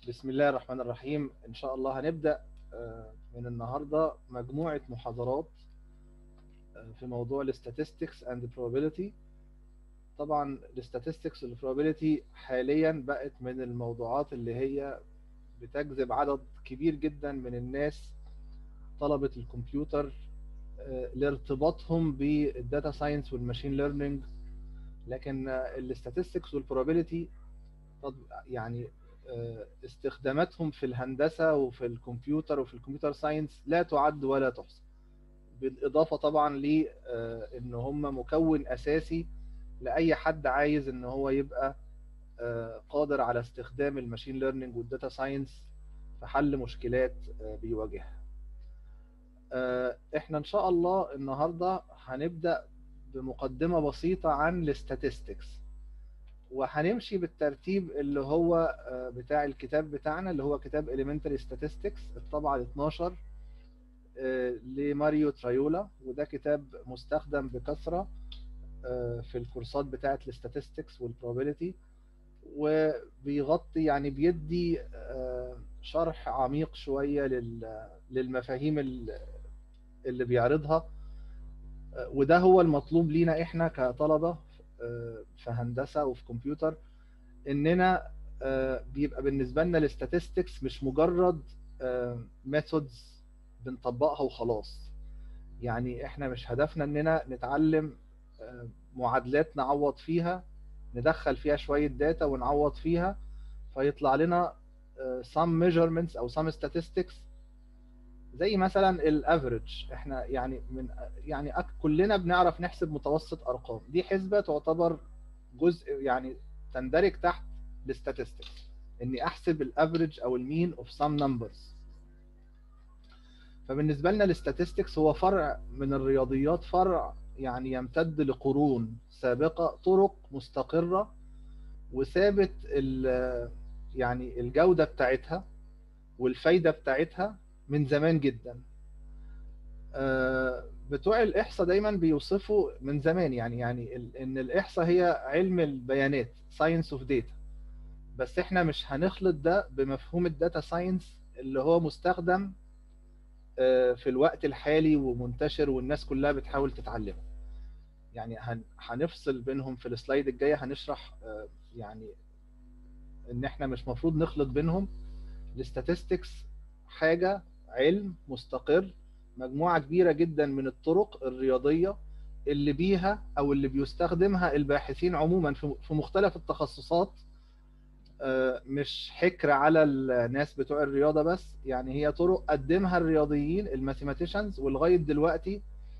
بسم الله الرحمن الرحيم إن شاء الله هنبدأ من النهاردة مجموعة محاضرات في موضوع ال statistics and the probability طبعا ال statistics وال probability حاليا بقت من الموضوعات اللي هي بتجذب عدد كبير جدا من الناس طلبة الكمبيوتر لارتباطهم بالداتا ساينس والماشين ليرنينج لكن ال statistics وال probability يعني استخداماتهم في الهندسه وفي الكمبيوتر وفي الكمبيوتر ساينس لا تعد ولا تحصى بالاضافه طبعا ل ان هم مكون اساسي لاي حد عايز ان هو يبقى قادر على استخدام الماشين ليرنينج والداتا ساينس في حل مشكلات بيواجهها احنا ان شاء الله النهارده هنبدا بمقدمه بسيطه عن الاستاتستكس وهنمشي بالترتيب اللي هو بتاع الكتاب بتاعنا اللي هو كتاب Elementary Statistics الطبعة ال 12 لماريو ترايولا وده كتاب مستخدم بكثرة في الكورسات بتاعة الاستاتستكس والبروبابيلتي وبيغطي يعني بيدي شرح عميق شوية للمفاهيم اللي بيعرضها وده هو المطلوب لينا احنا كطلبة في هندسه وفي كمبيوتر اننا بيبقى بالنسبه لنا الاستاتستكس مش مجرد ميثودز بنطبقها وخلاص يعني احنا مش هدفنا اننا نتعلم معادلات نعوض فيها ندخل فيها شويه داتا ونعوض فيها فيطلع لنا some measurements او some statistics زي مثلا الافريج احنا يعني من يعني كلنا بنعرف نحسب متوسط ارقام دي حسبه تعتبر جزء يعني تندرج تحت الاستاتستكس اني احسب الافريج او المين اوف سام نمبرز فبالنسبه لنا الاستاتستكس هو فرع من الرياضيات فرع يعني يمتد لقرون سابقه طرق مستقره وثابت يعني الجوده بتاعتها والفايده بتاعتها من زمان جدا بتوع الاحصاء دايما بيوصفوا من زمان يعني يعني ان الاحصاء هي علم البيانات ساينس اوف داتا بس احنا مش هنخلط ده بمفهوم الداتا ساينس اللي هو مستخدم في الوقت الحالي ومنتشر والناس كلها بتحاول تتعلمه يعني هنفصل بينهم في السلايد الجايه هنشرح يعني ان احنا مش مفروض نخلط بينهم الاستاتستكس حاجه علم مستقر مجموعة كبيرة جدا من الطرق الرياضية اللي بيها أو اللي بيستخدمها الباحثين عموما في مختلف التخصصات مش حكر على الناس بتوع الرياضة بس يعني هي طرق قدمها الرياضيين الماثيماتيشنز ولغاية دلوقتي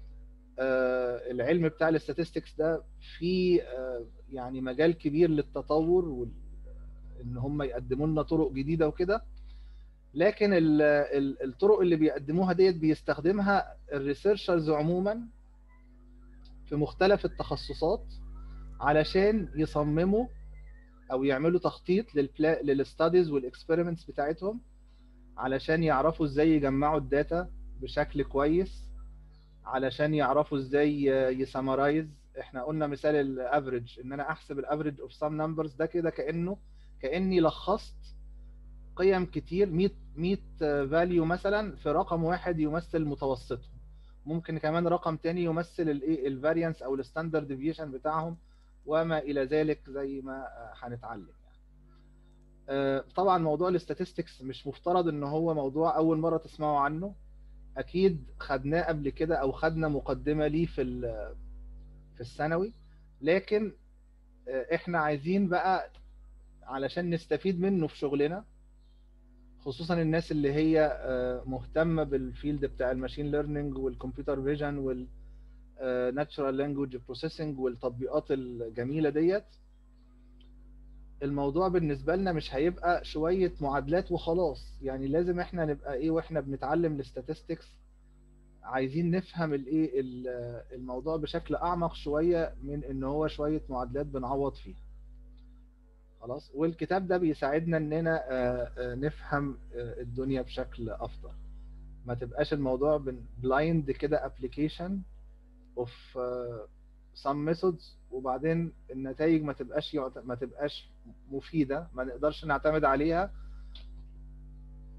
العلم بتاع الاستاتستكس ده في يعني مجال كبير للتطور وان هم يقدموا لنا طرق جديدة وكده لكن الطرق اللي بيقدموها ديت بيستخدمها الريسيرشرز عموما في مختلف التخصصات علشان يصمموا او يعملوا تخطيط للستاديز والاكسبيرمنتس بتاعتهم علشان يعرفوا ازاي يجمعوا الداتا بشكل كويس علشان يعرفوا ازاي يسمرايز احنا قلنا مثال الافريج ان انا احسب الافريج اوف سام نمبرز ده كده كانه كاني لخصت قيم كتير 100 100 فاليو مثلا في رقم واحد يمثل متوسطهم ممكن كمان رقم تاني يمثل الايه الفاريانس او الستاندرد ديفيشن بتاعهم وما الى ذلك زي ما هنتعلم يعني. طبعا موضوع الاستاتستكس مش مفترض ان هو موضوع اول مره تسمعوا عنه اكيد خدناه قبل كده او خدنا مقدمه ليه في في الثانوي لكن احنا عايزين بقى علشان نستفيد منه في شغلنا خصوصا الناس اللي هي مهتمه بالفيلد بتاع الماشين ليرنينج والكمبيوتر فيجن والناتشرال لانجويج بروسيسنج والتطبيقات الجميله ديت الموضوع بالنسبه لنا مش هيبقى شويه معادلات وخلاص يعني لازم احنا نبقى ايه واحنا بنتعلم الاستاتستكس عايزين نفهم الايه الموضوع بشكل اعمق شويه من ان هو شويه معادلات بنعوض فيها خلاص والكتاب ده بيساعدنا اننا نفهم الدنيا بشكل افضل ما تبقاش الموضوع بلايند كده ابلكيشن اوف some methods وبعدين النتائج ما تبقاش يعت... ما تبقاش مفيده ما نقدرش نعتمد عليها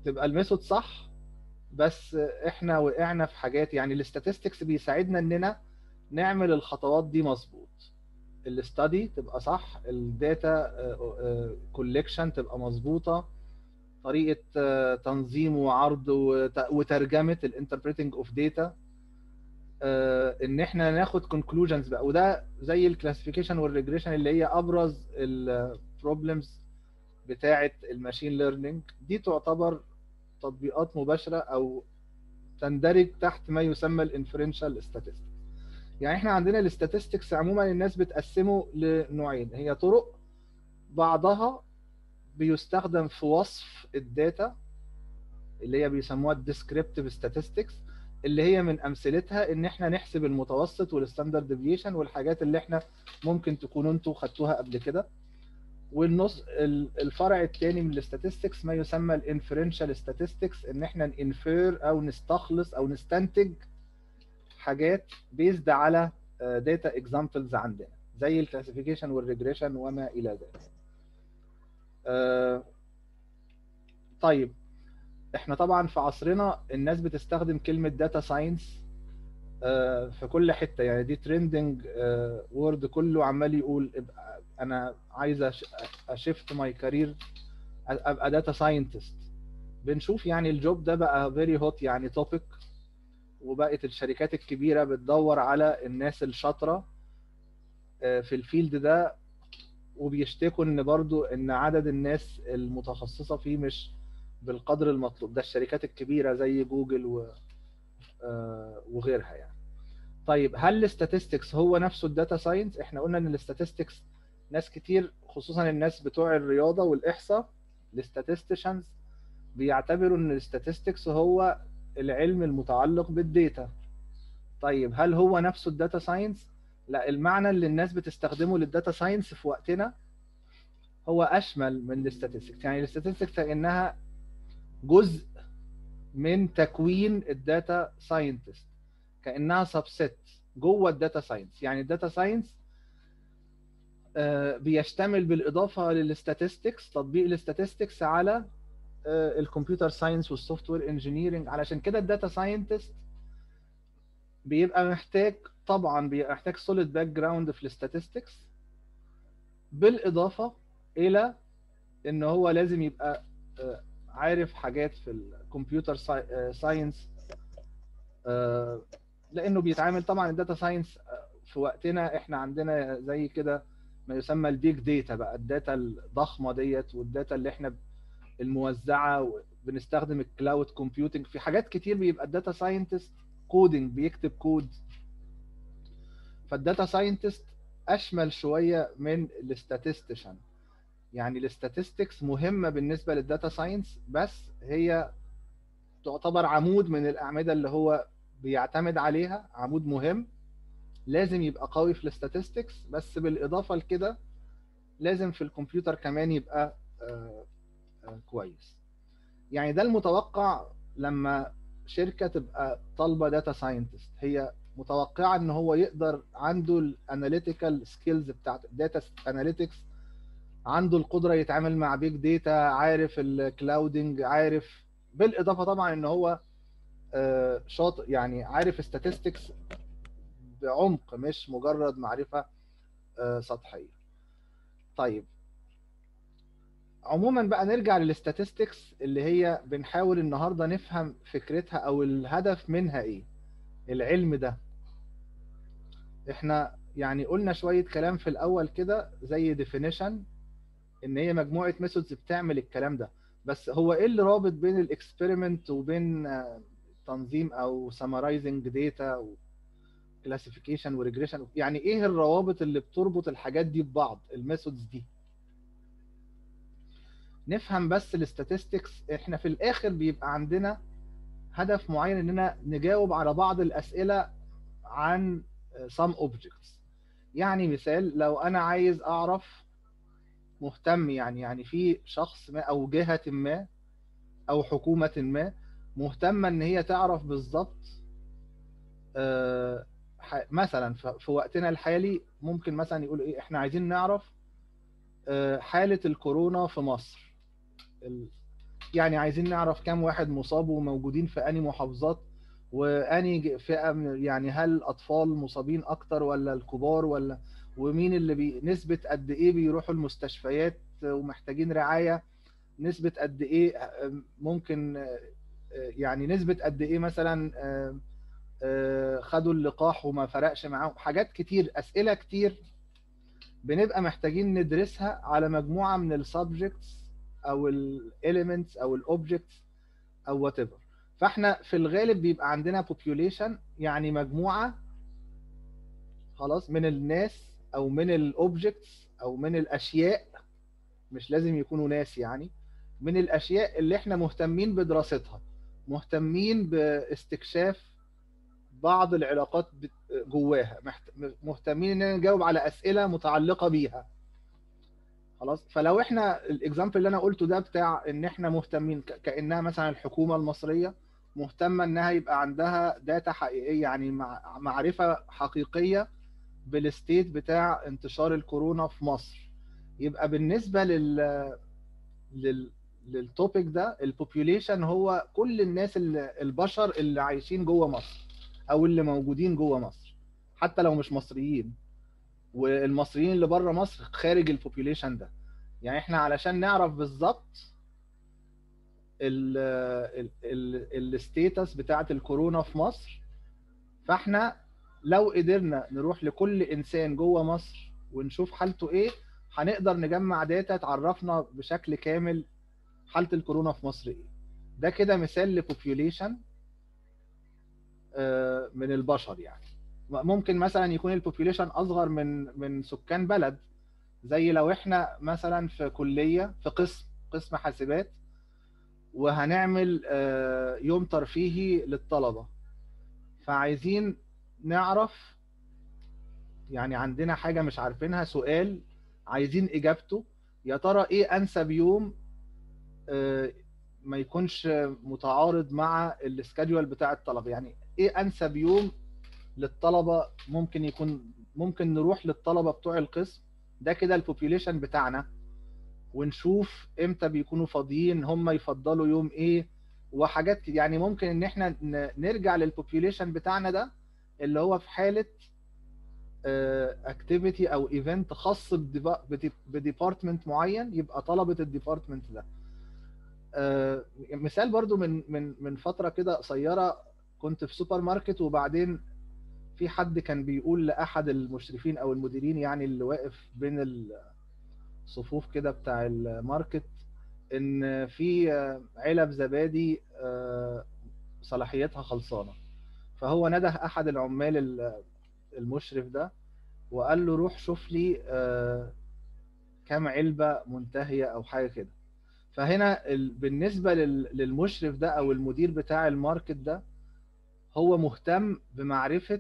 تبقى الميثود صح بس احنا وقعنا في حاجات يعني الاستاتستكس بيساعدنا اننا نعمل الخطوات دي مظبوط الاستادي تبقى صح الداتا كولكشن تبقى مظبوطه طريقه آه، تنظيم وعرض وت- وترجمه الانتربريتنج اوف داتا ان احنا ناخد كونكلوجنز بقى وده زي الكلاسيفيكيشن والريجريشن اللي هي ابرز البروبلمز بتاعه الماشين ليرنينج دي تعتبر تطبيقات مباشره او تندرج تحت ما يسمى الانفرنشال statistics يعني احنا عندنا الاستاتستكس عموما الناس بتقسمه لنوعين هي طرق بعضها بيستخدم في وصف الداتا اللي هي بيسموها الديسكريبتيف statistics اللي هي من امثلتها ان احنا نحسب المتوسط والستاندرد ديفيشن والحاجات اللي احنا ممكن تكونوا انتوا خدتوها قبل كده والنص ال- الفرع الثاني من الاستاتستكس ما يسمى الانفرنشال statistics ان احنا ننفير او نستخلص او نستنتج حاجات بيزد على داتا اكزامبلز عندنا زي الكلاسيفيكيشن والريجريشن وما الى ذلك آه، طيب احنا طبعا في عصرنا الناس بتستخدم كلمة داتا ساينس في كل حتة يعني دي ترندنج وورد كله عمال يقول ابقى انا عايز اشيفت ماي كارير ابقى داتا ساينتست بنشوف يعني الجوب ده بقى فيري هوت يعني توبيك وبقت الشركات الكبيرة بتدور على الناس الشاطرة آه، في الفيلد ده وبيشتكوا ان برضو ان عدد الناس المتخصصة فيه مش بالقدر المطلوب ده الشركات الكبيرة زي جوجل و... آه، وغيرها يعني طيب هل الاستاتستكس هو نفسه الداتا ساينس احنا قلنا ان الاستاتستكس ناس كتير خصوصا الناس بتوع الرياضة والإحصاء الاستاتستيشنز بيعتبروا ان الاستاتستكس هو العلم المتعلق بالديتا طيب هل هو نفسه الداتا ساينس لا المعنى اللي الناس بتستخدمه للداتا ساينس في وقتنا هو اشمل من الاستاتستكس يعني الاستاتستكس كانها جزء من تكوين الداتا ساينتست كانها سبست جوه الداتا ساينس يعني الداتا ساينس بيشتمل بالاضافه للاستاتستكس تطبيق الاستاتستكس على الكمبيوتر ساينس والسوفت وير انجينيرنج علشان كده الداتا ساينتست بيبقى محتاج طبعا بيبقى محتاج سوليد باك جراوند في الاستاتستكس بالاضافه الى ان هو لازم يبقى آه، عارف حاجات في الكمبيوتر ساينس لانه بيتعامل طبعا الداتا ساينس في وقتنا احنا عندنا زي كده ما يسمى البيج داتا بقى الداتا الضخمه ديت والداتا اللي احنا الموزعه بنستخدم الكلاود كومبيوتنج في حاجات كتير بيبقى الداتا ساينتست كودنج بيكتب كود فالداتا ساينتست اشمل شويه من الاستاتستيشن يعني الاستاتستكس مهمه بالنسبه للداتا ساينس بس هي تعتبر عمود من الاعمده اللي هو بيعتمد عليها عمود مهم لازم يبقى قوي في الاستاتستكس بس بالاضافه لكده لازم في الكمبيوتر كمان يبقى آه، آه، كويس يعني ده المتوقع لما شركه تبقى طالبه داتا ساينتست هي متوقعه ان هو يقدر عنده الاناليتيكال سكيلز بتاعت داتا اناليتكس عنده القدره يتعامل مع بيج داتا عارف الكلاودنج عارف بالاضافه طبعا ان هو آه، شاطر يعني عارف statistics بعمق مش مجرد معرفه آه، سطحيه طيب عموما بقى نرجع للستاتستكس اللي هي بنحاول النهارده نفهم فكرتها او الهدف منها ايه العلم ده احنا يعني قلنا شويه كلام في الاول كده زي definition ان هي مجموعه ميثودز بتعمل الكلام ده بس هو ايه اللي رابط بين الاكسبيرمنت وبين آه، تنظيم او summarizing data و classification وريجريشن يعني ايه الروابط اللي بتربط الحاجات دي ببعض الميثودز دي نفهم بس الاستاتستكس احنا في الاخر بيبقى عندنا هدف معين اننا نجاوب على بعض الاسئله عن some objects يعني مثال لو انا عايز اعرف مهتم يعني يعني في شخص ما او جهه ما او حكومه ما مهتمه ان هي تعرف بالظبط آه، ح- مثلا ف- في وقتنا الحالي ممكن مثلا يقول ايه احنا عايزين نعرف آه، حاله الكورونا في مصر ال- يعني عايزين نعرف كم واحد مصاب وموجودين في اني محافظات واني فئه من- يعني هل الاطفال مصابين اكتر ولا الكبار ولا ومين اللي بي نسبه قد ايه بيروحوا المستشفيات ومحتاجين رعايه نسبه قد ايه ممكن يعني نسبه قد ايه مثلا خدوا اللقاح وما فرقش معاهم حاجات كتير اسئله كتير بنبقى محتاجين ندرسها على مجموعه من السبجكتس او الاليمنتس او الاوبجكتس او وات ايفر فاحنا في الغالب بيبقى عندنا population يعني مجموعه خلاص من الناس او من الاوبجكتس او من الاشياء مش لازم يكونوا ناس يعني من الاشياء اللي احنا مهتمين بدراستها مهتمين باستكشاف بعض العلاقات جواها مهتمين ان نجاوب على اسئله متعلقه بيها خلاص فلو احنا الاكزامبل اللي انا قلته ده بتاع ان احنا مهتمين كانها مثلا الحكومه المصريه مهتمه انها يبقى عندها داتا حقيقيه يعني معرفه حقيقيه بالستيت بتاع انتشار الكورونا في مصر يبقى بالنسبه لل لل للتوبيك ده البوبيوليشن هو كل الناس اللي البشر اللي عايشين جوه مصر او اللي موجودين جوه مصر حتى لو مش مصريين والمصريين اللي بره مصر خارج البوبيوليشن ده يعني احنا علشان نعرف بالظبط الستيتس بتاعه الكورونا في مصر فاحنا لو قدرنا نروح لكل انسان جوه مصر ونشوف حالته ايه هنقدر نجمع داتا تعرفنا بشكل كامل حاله الكورونا في مصر ايه ده كده مثال لبوبيوليشن من البشر يعني ممكن مثلا يكون البوبيوليشن اصغر من من سكان بلد زي لو احنا مثلا في كليه في قسم قسم حاسبات وهنعمل يوم ترفيهي للطلبه فعايزين نعرف يعني عندنا حاجه مش عارفينها سؤال عايزين اجابته يا ترى ايه انسب يوم ما يكونش متعارض مع السكادجول بتاع الطلبه يعني ايه انسب يوم للطلبه ممكن يكون ممكن نروح للطلبه بتوع القسم ده كده البوبيوليشن بتاعنا ونشوف امتى بيكونوا فاضيين هم يفضلوا يوم ايه وحاجات يعني ممكن ان احنا نرجع للبوبيوليشن بتاعنا ده اللي هو في حاله اكتيفيتي او ايفنت خاص بديبارتمنت معين يبقى طلبه الديبارتمنت ده مثال برضو من من من فتره كده قصيره كنت في سوبر ماركت وبعدين في حد كان بيقول لاحد المشرفين او المديرين يعني اللي واقف بين الصفوف كده بتاع الماركت ان في علب زبادي صلاحيتها خلصانه فهو نده احد العمال المشرف ده وقال له روح شوف لي كام علبه منتهيه او حاجه كده فهنا بالنسبه للمشرف ده او المدير بتاع الماركت ده هو مهتم بمعرفه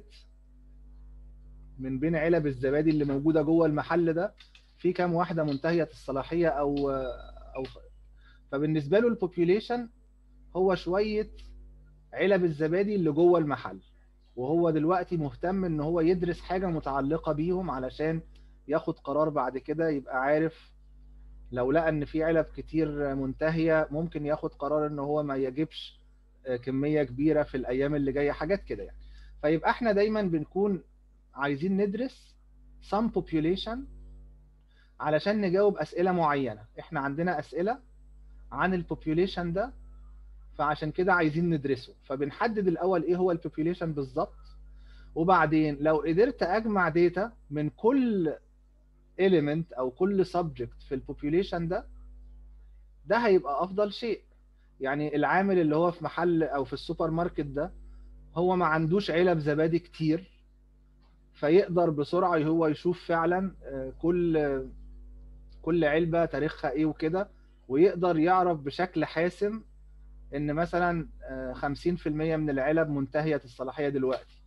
من بين علب الزبادي اللي موجوده جوه المحل ده في كام واحده منتهيه الصلاحيه او او فبالنسبه له البوبيوليشن هو شويه علب الزبادي اللي جوه المحل وهو دلوقتي مهتم ان هو يدرس حاجه متعلقه بيهم علشان ياخد قرار بعد كده يبقى عارف لو لقى ان في علب كتير منتهيه ممكن ياخد قرار ان هو ما يجيبش كميه كبيره في الايام اللي جايه حاجات كده يعني فيبقى احنا دايما بنكون عايزين ندرس some population علشان نجاوب اسئله معينه احنا عندنا اسئله عن البوبيوليشن ده فعشان كده عايزين ندرسه فبنحدد الاول ايه هو البوبيوليشن بالظبط وبعدين لو قدرت اجمع داتا من كل element او كل subject في البوبيوليشن ده ده هيبقى افضل شيء يعني العامل اللي هو في محل او في السوبر ماركت ده هو ما عندوش علب زبادي كتير فيقدر بسرعه هو يشوف فعلا كل كل علبه تاريخها ايه وكده ويقدر يعرف بشكل حاسم ان مثلا 50% من العلب منتهيه الصلاحيه دلوقتي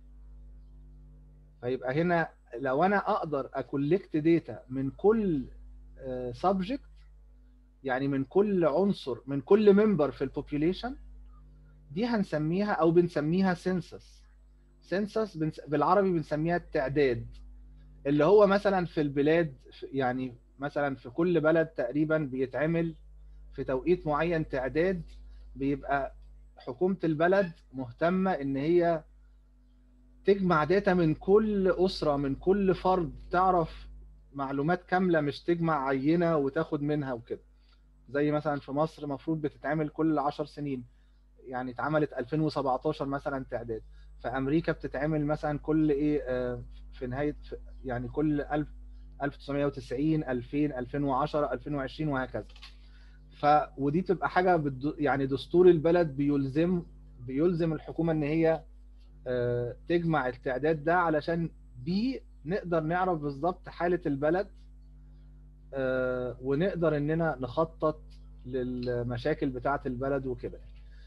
فيبقى هنا لو انا اقدر اكولكت داتا من كل سبجكت يعني من كل عنصر من كل ممبر في البوبيوليشن دي هنسميها او بنسميها سنسس سنسس بالعربي بنسميها التعداد اللي هو مثلا في البلاد يعني مثلا في كل بلد تقريبا بيتعمل في توقيت معين تعداد بيبقى حكومة البلد مهتمة ان هي تجمع داتا من كل أسرة من كل فرد تعرف معلومات كاملة مش تجمع عينة وتاخد منها وكده زي مثلا في مصر مفروض بتتعمل كل 10 سنين يعني اتعملت 2017 مثلا تعداد في امريكا بتتعمل مثلا كل ايه آه، في نهايه يعني كل 1000 1990 2000 2010 2020 وهكذا ف ودي تبقى حاجه بد... يعني دستور البلد بيلزم بيلزم الحكومه ان هي آه، تجمع التعداد ده علشان بيه نقدر نعرف بالظبط حاله البلد آه، ونقدر اننا نخطط للمشاكل بتاعه البلد وكده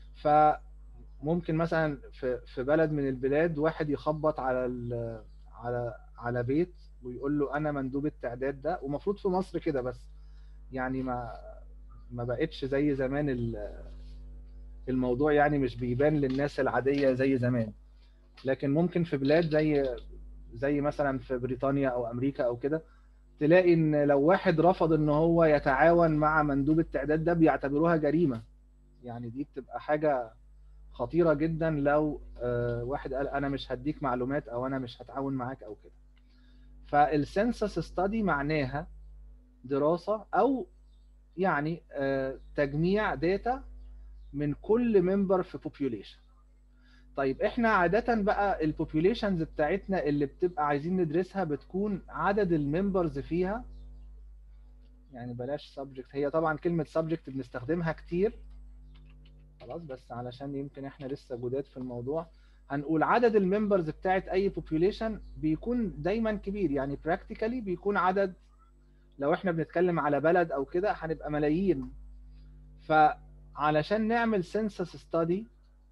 فممكن مثلا في في بلد من البلاد واحد يخبط على على على بيت ويقول له انا مندوب التعداد ده ومفروض في مصر كده بس يعني ما ما بقتش زي زمان الموضوع يعني مش بيبان للناس العاديه زي زمان لكن ممكن في بلاد زي زي مثلا في بريطانيا او امريكا او كده تلاقي ان لو واحد رفض ان هو يتعاون مع مندوب التعداد ده بيعتبروها جريمه يعني دي بتبقى حاجه خطيره جدا لو آه، واحد قال انا مش هديك معلومات او انا مش هتعاون معاك او كده فالسنسس ستادي معناها دراسه او يعني آه، تجميع داتا من كل ممبر في population طيب احنا عادة بقى البوبوليشنز بتاعتنا اللي بتبقى عايزين ندرسها بتكون عدد الممبرز فيها يعني بلاش subject هي طبعا كلمة subject بنستخدمها كتير خلاص بس علشان يمكن احنا لسه جداد في الموضوع هنقول عدد الممبرز بتاعت اي population بيكون دايما كبير يعني practically بيكون عدد لو احنا بنتكلم على بلد او كده هنبقى ملايين فعلشان نعمل census study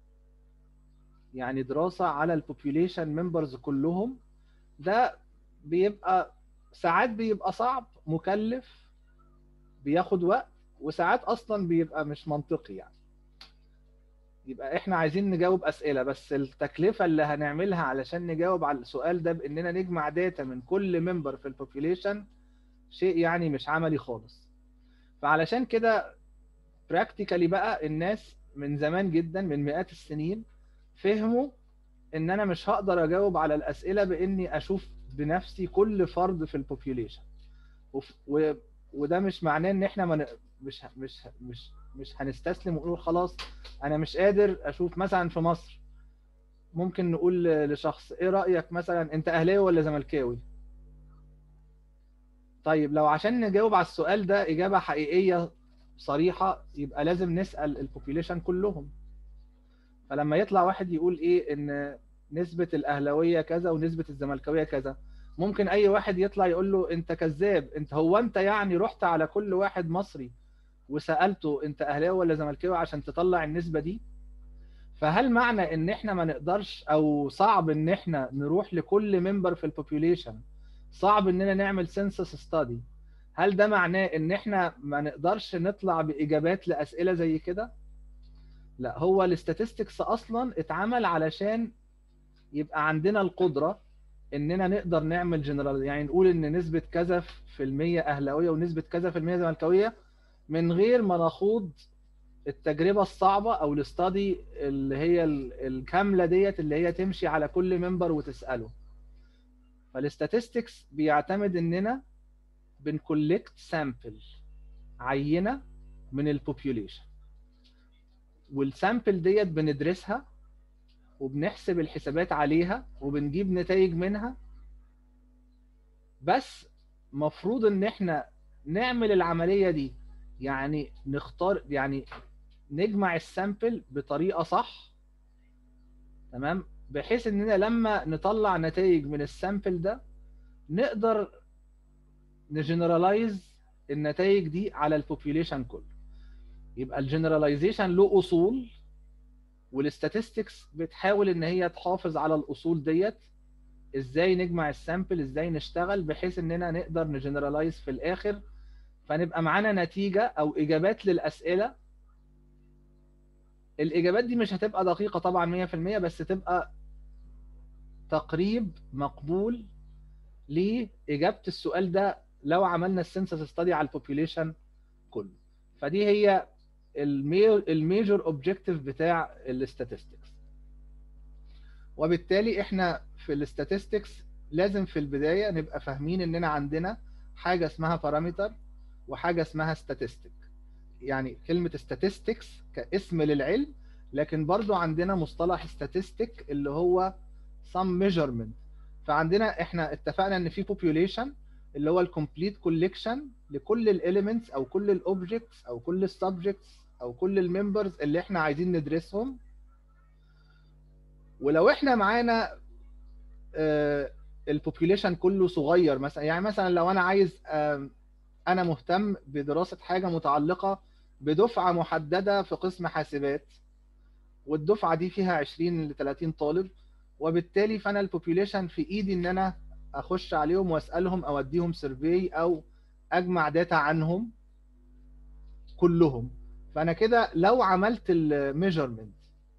يعني دراسة على البوبوليشن ممبرز كلهم ده بيبقى ساعات بيبقى صعب مكلف بياخد وقت وساعات اصلا بيبقى مش منطقي يعني يبقى احنا عايزين نجاوب اسئله بس التكلفه اللي هنعملها علشان نجاوب على السؤال ده باننا نجمع داتا من كل ممبر في البوبوليشن شيء يعني مش عملي خالص فعلشان كده براكتيكالي بقى الناس من زمان جدا من مئات السنين فهموا ان انا مش هقدر اجاوب على الاسئله باني اشوف بنفسي كل فرد في البوبوليشن و... وده مش معناه ان احنا من... مش مش مش مش هنستسلم ونقول خلاص انا مش قادر اشوف مثلا في مصر ممكن نقول لشخص ايه رايك مثلا انت اهلاوي ولا زملكاوي طيب لو عشان نجاوب على السؤال ده اجابه حقيقيه صريحه يبقى لازم نسال البوبوليشن كلهم فلما يطلع واحد يقول ايه ان نسبه الاهلاويه كذا ونسبه الزملكاويه كذا ممكن اي واحد يطلع يقول له انت كذاب انت هو انت يعني رحت على كل واحد مصري وسالته انت اهلاوي ولا زملكاوي عشان تطلع النسبه دي فهل معنى ان احنا ما نقدرش او صعب ان احنا نروح لكل ممبر في البوبوليشن صعب اننا نعمل سنسس ستادي هل ده معناه ان احنا ما نقدرش نطلع باجابات لاسئله زي كده لا هو الاستاتستكس اصلا اتعمل علشان يبقى عندنا القدره اننا نقدر نعمل جنرال يعني نقول ان نسبه كذا في المية اهلاويه ونسبه كذا في المية زملكاويه من غير ما نخوض التجربه الصعبه او الاستادي اللي هي الكامله ديت اللي هي تمشي على كل ممبر وتساله فالاستاتستكس بيعتمد اننا بنكولكت سامبل عينه من البوبوليشن والسامبل ديت بندرسها وبنحسب الحسابات عليها وبنجيب نتائج منها بس مفروض ان احنا نعمل العملية دي يعني نختار يعني نجمع السامبل بطريقة صح تمام بحيث اننا لما نطلع نتائج من السامبل ده نقدر نجنرالايز النتائج دي على البوبوليشن كله يبقى الجنراليزيشن له اصول والاستاتستكس بتحاول ان هي تحافظ على الاصول ديت ازاي نجمع السامبل ازاي نشتغل بحيث اننا نقدر نجنرالايز في الاخر فنبقى معانا نتيجه او اجابات للاسئله الاجابات دي مش هتبقى دقيقه طبعا 100% بس تبقى تقريب مقبول لاجابه السؤال ده لو عملنا السنسس ستادي على البوبوليشن كله فدي هي الميجور اوبجيكتيف بتاع الاستاتستكس وبالتالي احنا في الاستاتستكس لازم في البدايه نبقى فاهمين اننا عندنا حاجه اسمها بارامتر وحاجه اسمها ستاتستيك يعني كلمه statistics كاسم للعلم لكن برضو عندنا مصطلح statistic اللي هو some measurement فعندنا احنا اتفقنا ان في population اللي هو الكومبليت كوليكشن لكل الاليمنتس او كل الاوبجكتس او كل السبجكتس او كل الممبرز اللي احنا عايزين ندرسهم ولو احنا معانا البوبيوليشن كله صغير مثلا يعني مثلا لو انا عايز انا مهتم بدراسه حاجه متعلقه بدفعه محدده في قسم حاسبات والدفعه دي فيها 20 ل 30 طالب وبالتالي فانا البوبيوليشن في ايدي ان انا اخش عليهم واسالهم او اديهم سيرفي او اجمع داتا عنهم كلهم فانا كده لو عملت الميجرمنت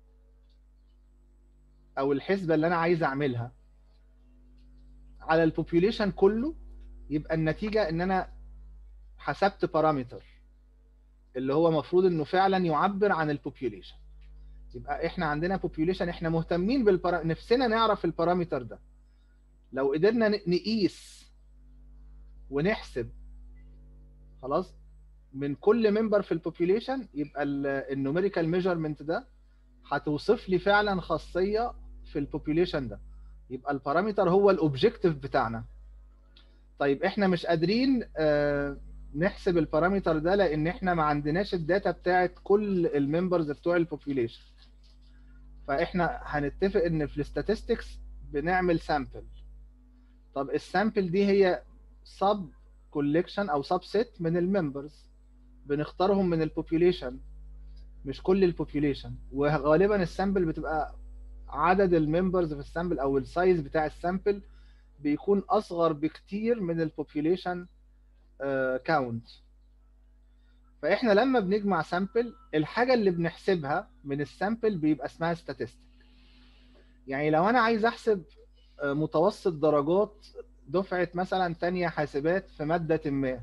او الحسبه اللي انا عايز اعملها على البوبيوليشن كله يبقى النتيجه ان انا حسبت بارامتر اللي هو المفروض انه فعلا يعبر عن البوبيوليشن يبقى احنا عندنا بوبيوليشن احنا مهتمين بالبرا... نفسنا نعرف البارامتر ده لو قدرنا نقيس ونحسب خلاص من كل ممبر في البوبيوليشن يبقى النوميريكال ميجرمنت ده هتوصف لي فعلا خاصيه في البوبيوليشن ده يبقى البارامتر هو الاوبجيكتيف بتاعنا طيب احنا مش قادرين آه نحسب البارامتر ده لان احنا ما عندناش الداتا بتاعت كل الممبرز بتوع البوبيوليشن فاحنا هنتفق ان في الاستاتستكس بنعمل سامبل طب السامبل دي هي سب كوليكشن او سب سيت من الممبرز بنختارهم من البوبيوليشن مش كل البوبيوليشن وغالبا السامبل بتبقى عدد الممبرز في السامبل او السايز بتاع السامبل بيكون اصغر بكتير من البوبيوليشن كاونت فاحنا لما بنجمع سامبل الحاجه اللي بنحسبها من السامبل بيبقى اسمها statistics يعني لو انا عايز احسب متوسط درجات دفعه مثلا تانية حاسبات في ماده ما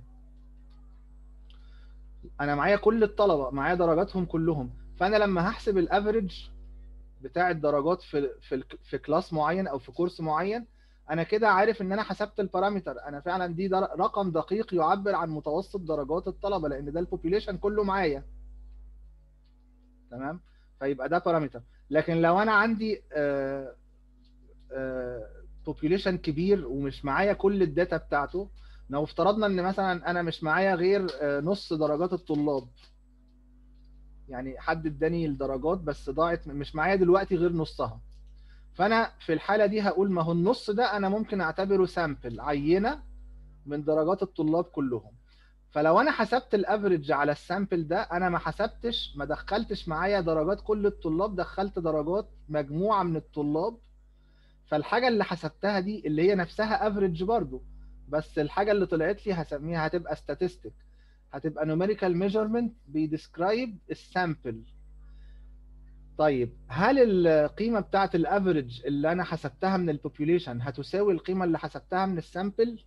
انا معايا كل الطلبه معايا درجاتهم كلهم فانا لما هحسب الافريج بتاع الدرجات في في في كلاس معين او في كورس معين انا كده عارف ان انا حسبت البارامتر انا فعلا دي رقم دقيق يعبر عن متوسط درجات الطلبه لان ده البوبيليشن كله معايا تمام فيبقى ده بارامتر لكن لو انا عندي بوبيليشن كبير ومش معايا كل الداتا بتاعته لو افترضنا ان مثلا انا مش معايا غير نص درجات الطلاب يعني حد اداني الدرجات بس ضاعت مش معايا دلوقتي غير نصها فانا في الحاله دي هقول ما هو النص ده انا ممكن اعتبره سامبل عينه من درجات الطلاب كلهم فلو انا حسبت الافريج على السامبل ده انا ما حسبتش ما دخلتش معايا درجات كل الطلاب دخلت درجات مجموعه من الطلاب فالحاجه اللي حسبتها دي اللي هي نفسها افريج برضو بس الحاجه اللي طلعت لي هسميها هتبقى statistic هتبقى numerical measurement بيديسكرايب السامبل طيب هل القيمه بتاعه الافريج اللي انا حسبتها من البوبوليشن هتساوي القيمه اللي حسبتها من السامبل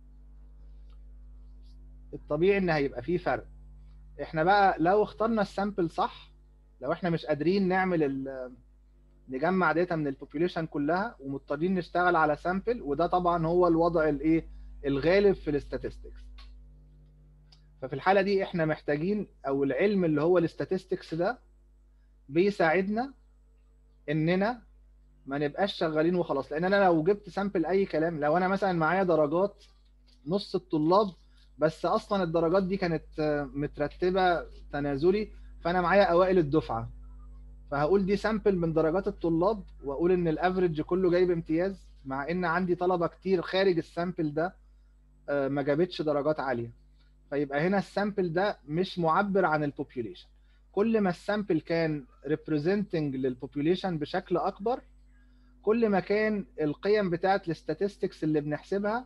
الطبيعي ان هيبقى فيه فرق احنا بقى لو اخترنا السامبل صح لو احنا مش قادرين نعمل نجمع داتا من البوبوليشن كلها ومضطرين نشتغل على سامبل وده طبعا هو الوضع الايه الغالب في الاستاتستكس ففي الحاله دي احنا محتاجين او العلم اللي هو الاستاتستكس ده بيساعدنا اننا ما نبقاش شغالين وخلاص لان انا لو جبت سامبل اي كلام لو انا مثلا معايا درجات نص الطلاب بس اصلا الدرجات دي كانت مترتبه تنازلي فانا معايا اوائل الدفعه فهقول دي سامبل من درجات الطلاب واقول ان الافريج كله جايب امتياز مع ان عندي طلبه كتير خارج السامبل ده ما جابتش درجات عاليه فيبقى هنا السامبل ده مش معبر عن البوبوليشن كل ما السامبل كان ريبريزنتنج للبوبوليشن بشكل اكبر كل ما كان القيم بتاعه الاستاتستكس اللي بنحسبها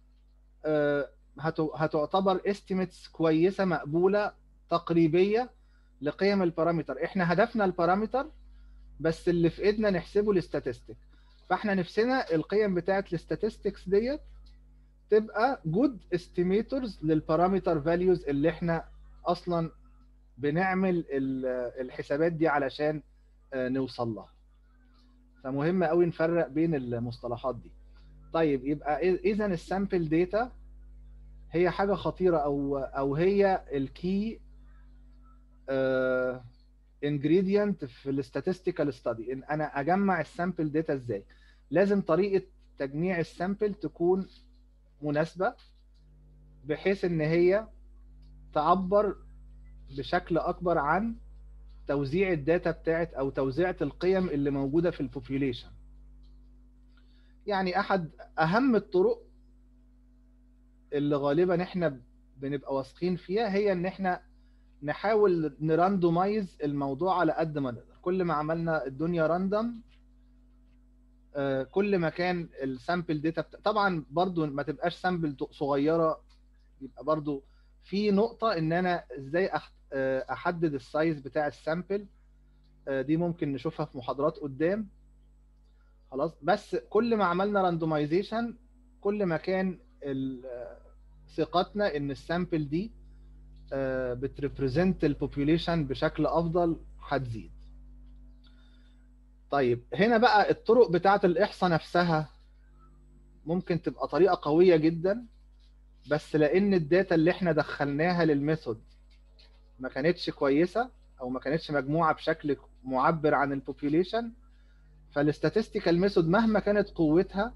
هتعتبر استيميتس كويسه مقبوله تقريبيه لقيم البارامتر احنا هدفنا البارامتر بس اللي في ايدنا نحسبه الاستاتستيك فاحنا نفسنا القيم بتاعه الاستاتستكس ديت تبقى جود استيميتورز للبارامتر فاليوز اللي احنا اصلا بنعمل الحسابات دي علشان نوصل لها فمهم قوي نفرق بين المصطلحات دي طيب يبقى اذا السامبل داتا هي حاجه خطيره او او هي الكي انجريدينت في الاستاتستيكال ستادي ان انا اجمع السامبل داتا ازاي لازم طريقه تجميع السامبل تكون مناسبه بحيث ان هي تعبر بشكل اكبر عن توزيع الداتا بتاعت او توزيعة القيم اللي موجودة في البوبيوليشن يعني احد اهم الطرق اللي غالبا احنا بنبقى واثقين فيها هي ان احنا نحاول نراندومايز الموضوع على قد ما نقدر كل ما عملنا الدنيا راندوم كل ما كان السامبل داتا بتا... طبعا برضو ما تبقاش سامبل صغيره يبقى برضو في نقطه ان انا ازاي احدد السايز بتاع السامبل دي ممكن نشوفها في محاضرات قدام خلاص بس كل ما عملنا راندومايزيشن كل ما كان ثقتنا ان السامبل دي بتريبريزنت البوبوليشن بشكل افضل هتزيد طيب هنا بقى الطرق بتاعه الاحصاء نفسها ممكن تبقى طريقه قويه جدا بس لان الداتا اللي احنا دخلناها للميثود ما كانتش كويسه او ما كانتش مجموعه بشكل معبر عن البوبوليشن فالاستاتستيكال ميثود مهما كانت قوتها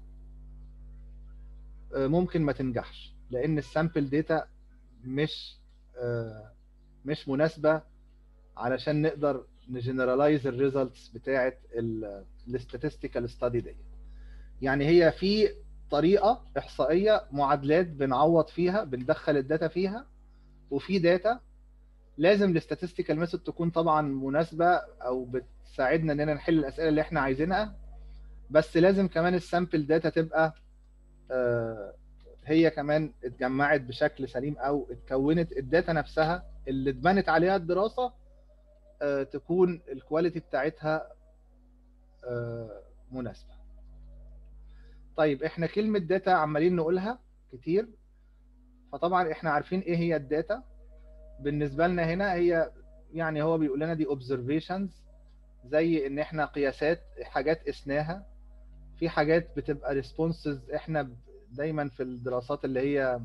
ممكن ما تنجحش لان السامبل داتا مش مش مناسبه علشان نقدر نجنرالايز الريزلتس بتاعه الاستاتستيكال ستادي دي يعني هي في طريقه احصائيه معادلات بنعوض فيها بندخل الداتا فيها وفي داتا لازم الاستاتستيكال ميثود تكون طبعا مناسبه او بتساعدنا اننا نحل الاسئله اللي احنا عايزينها بس لازم كمان السامبل داتا تبقى هي كمان اتجمعت بشكل سليم او اتكونت الداتا نفسها اللي اتبنت عليها الدراسه تكون الكواليتي بتاعتها مناسبه طيب احنا كلمه داتا عمالين نقولها كتير فطبعا احنا عارفين ايه هي الداتا بالنسبه لنا هنا هي يعني هو بيقول لنا دي observations زي ان احنا قياسات حاجات قسناها في حاجات بتبقى responses احنا دايما في الدراسات اللي هي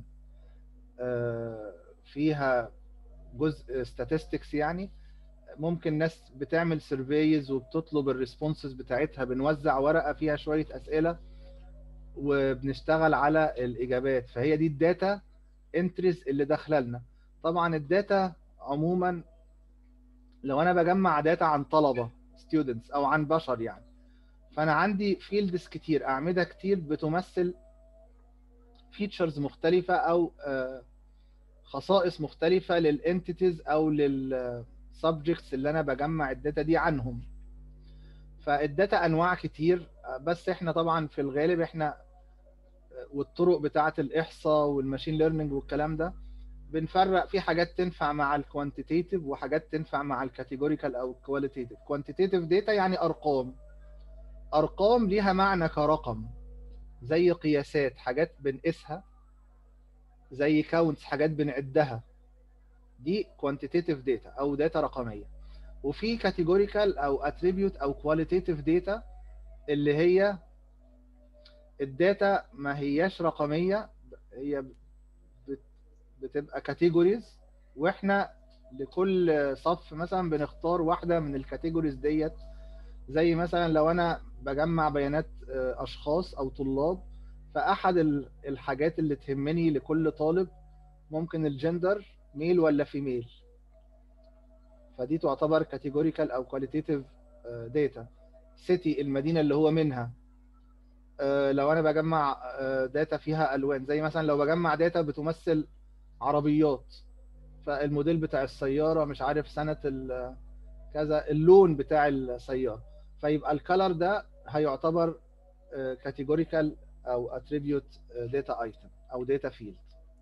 فيها جزء statistics يعني ممكن ناس بتعمل سيرفيز وبتطلب الريسبونسز بتاعتها بنوزع ورقه فيها شويه اسئله وبنشتغل على الاجابات فهي دي الداتا انتريز اللي داخله لنا طبعا الداتا عموما لو انا بجمع داتا عن طلبه ستودنتس او عن بشر يعني فانا عندي فيلدز كتير اعمده كتير بتمثل فيتشرز مختلفه او خصائص مختلفه للانتيتيز او للسبجكتس اللي انا بجمع الداتا دي عنهم فالداتا انواع كتير بس احنا طبعا في الغالب احنا والطرق بتاعه الاحصاء والماشين ليرنينج والكلام ده بنفرق في حاجات تنفع مع الكوانتيتيف وحاجات تنفع مع الكاتيجوريكال او الكواليتيف كوانتيتيف داتا يعني ارقام ارقام ليها معنى كرقم زي قياسات حاجات بنقيسها زي كاونتس حاجات بنعدها دي كوانتيتيف داتا او داتا رقميه وفي كاتيجوريكال او اتريبيوت او كواليتيف داتا اللي هي الداتا ما هياش رقميه هي بتبقى كاتيجوريز واحنا لكل صف مثلا بنختار واحده من الكاتيجوريز ديت زي مثلا لو انا بجمع بيانات اشخاص او طلاب فاحد الحاجات اللي تهمني لكل طالب ممكن الجندر ميل ولا فيميل فدي تعتبر كاتيجوريكال او كواليتيف داتا سيتي المدينه اللي هو منها لو انا بجمع داتا فيها الوان زي مثلا لو بجمع داتا بتمثل عربيات فالموديل بتاع السياره مش عارف سنه كذا اللون بتاع السياره فيبقى الكالر ده هيعتبر كاتيجوريكال او اتريبيوت داتا ايتم او داتا فيلد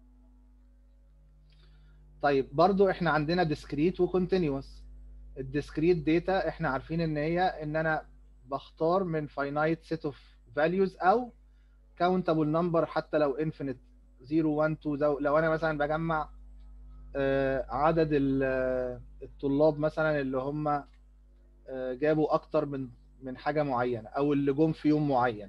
طيب برضو احنا عندنا discrete وكونتينوس الديسكريت داتا احنا عارفين ان هي ان انا بختار من finite set of values او countable number حتى لو infinite 0 1 2 لو انا مثلا بجمع عدد الطلاب مثلا اللي هم آه، جابوا اكتر من من حاجة معينة او اللي جم في يوم معين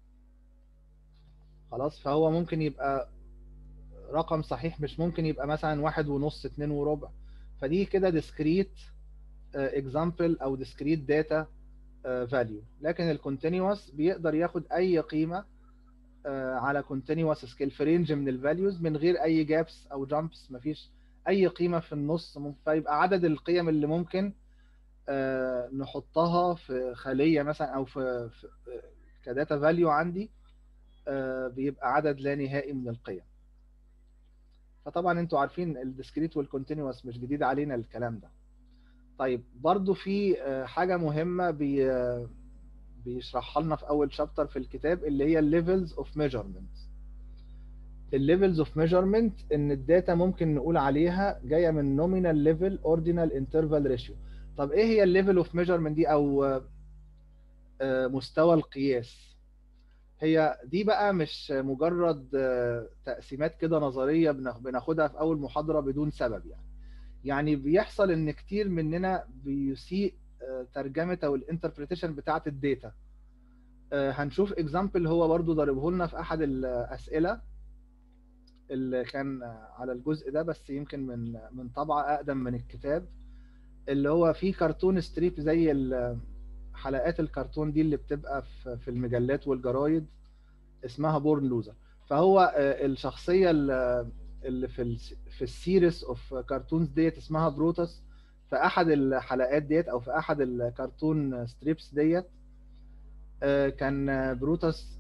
خلاص فهو ممكن يبقى رقم صحيح مش ممكن يبقى مثلا واحد ونص اتنين وربع فدي كده discrete آه، example او discrete data آه، value لكن الكونتينوس بيقدر ياخد اي قيمة آه، على continuous scale في رينج من الفاليوز من غير اي جابس او جامبس مفيش اي قيمة في النص ممكن- فيبقى عدد القيم اللي ممكن آه، نحطها في خلية مثلا او في, في آه، كداتا فاليو عندي آه، بيبقى عدد لا نهائي من القيم فطبعا انتوا عارفين الديسكريت والكونتينوس مش جديد علينا الكلام ده طيب برضو في آه، حاجة مهمة بي آه، بيشرحها لنا في اول شابتر في الكتاب اللي هي الليفلز اوف ميجرمنت الليفلز اوف ميجرمنت ان الداتا ممكن نقول عليها جايه من نومينال ليفل اوردينال انترفال ريشيو طب ايه هي الليفل اوف ميجرمنت دي او آه، آه، مستوى القياس هي دي بقى مش مجرد آه، تقسيمات كده نظريه بناخ- بناخدها في اول محاضره بدون سبب يعني يعني بيحصل ان كتير مننا بيسيء آه، ترجمه او الانتربريتيشن بتاعه الداتا آه، هنشوف اكزامبل هو برضو ضاربه لنا في احد الاسئله اللي كان على الجزء ده بس يمكن من من طبعه اقدم من الكتاب اللي هو في كرتون ستريب زي ال- حلقات الكرتون دي اللي بتبقى في في المجلات والجرايد اسمها بورن لوزر فهو آه، الشخصيه اللي اللي في ال في السيريس اوف كرتونز ديت اسمها بروتوس في احد الحلقات ديت او في احد الكرتون ستريبس ديت آه، كان آه، بروتوس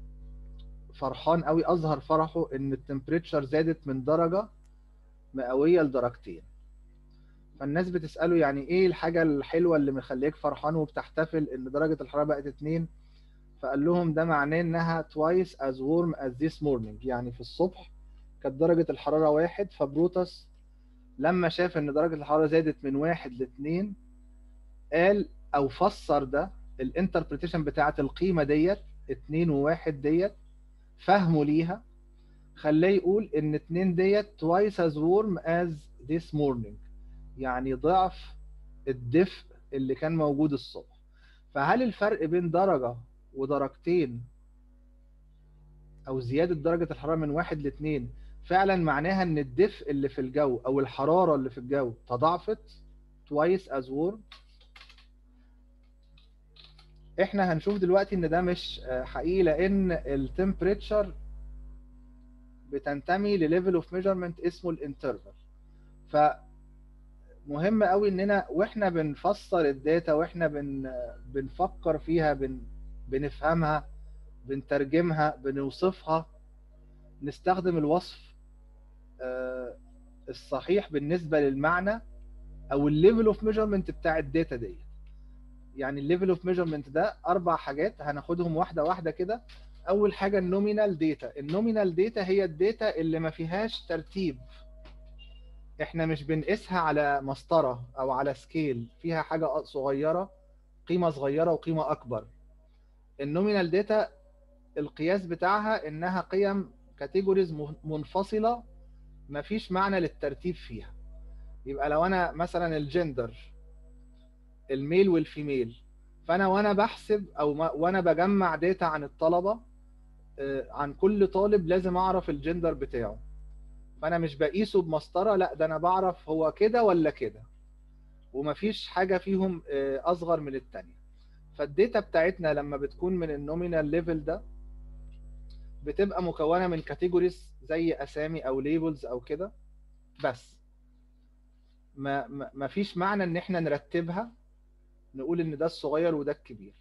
فرحان قوي اظهر فرحه ان التمبريتشر زادت من درجه مئويه لدرجتين فالناس بتساله يعني ايه الحاجه الحلوه اللي مخليك فرحان وبتحتفل ان درجه الحراره بقت اتنين فقال لهم ده معناه انها twice as warm as this morning يعني في الصبح كانت درجه الحراره واحد فبروتوس لما شاف ان درجه الحراره زادت من واحد لاتنين قال او فسر ده الانتربريتيشن بتاعت القيمه ديت اتنين وواحد ديت فهمه ليها خلاه يقول ان اتنين ديت twice as warm as this morning يعني ضعف الدفء اللي كان موجود الصبح فهل الفرق بين درجة ودرجتين او زيادة درجة الحرارة من واحد لاتنين فعلا معناها ان الدفء اللي في الجو او الحرارة اللي في الجو تضاعفت twice as warm احنا هنشوف دلوقتي ان ده مش آه، حقيقي لان التمبريتشر بتنتمي لليفل اوف ميجرمنت اسمه الانترفال فمهم قوي اننا واحنا بنفسر الداتا واحنا بن بنفكر فيها بن بنفهمها بنترجمها بنوصفها نستخدم الوصف آه، الصحيح بالنسبه للمعنى او الليفل اوف ميجرمنت بتاع الداتا ديت يعني الليفل اوف ميجرمنت ده اربع حاجات هناخدهم واحده واحده كده اول حاجه النومينال داتا النومينال داتا هي الداتا اللي ما فيهاش ترتيب احنا مش بنقيسها على مسطره او على سكيل فيها حاجه صغيره قيمه صغيره وقيمه اكبر النومينال داتا القياس بتاعها انها قيم كاتيجوريز منفصله ما فيش معنى للترتيب فيها يبقى لو انا مثلا الجندر الميل والفيميل فانا وانا بحسب او ما وانا بجمع داتا عن الطلبه آه، عن كل طالب لازم اعرف الجندر بتاعه فانا مش بقيسه بمسطره لا ده انا بعرف هو كده ولا كده ومفيش حاجه فيهم آه، اصغر من التانية فالداتا بتاعتنا لما بتكون من النومينال ليفل ده بتبقى مكونه من كاتيجوريز زي اسامي او ليبلز او كده بس ما ما ما فيش معنى ان احنا نرتبها نقول ان ده الصغير وده الكبير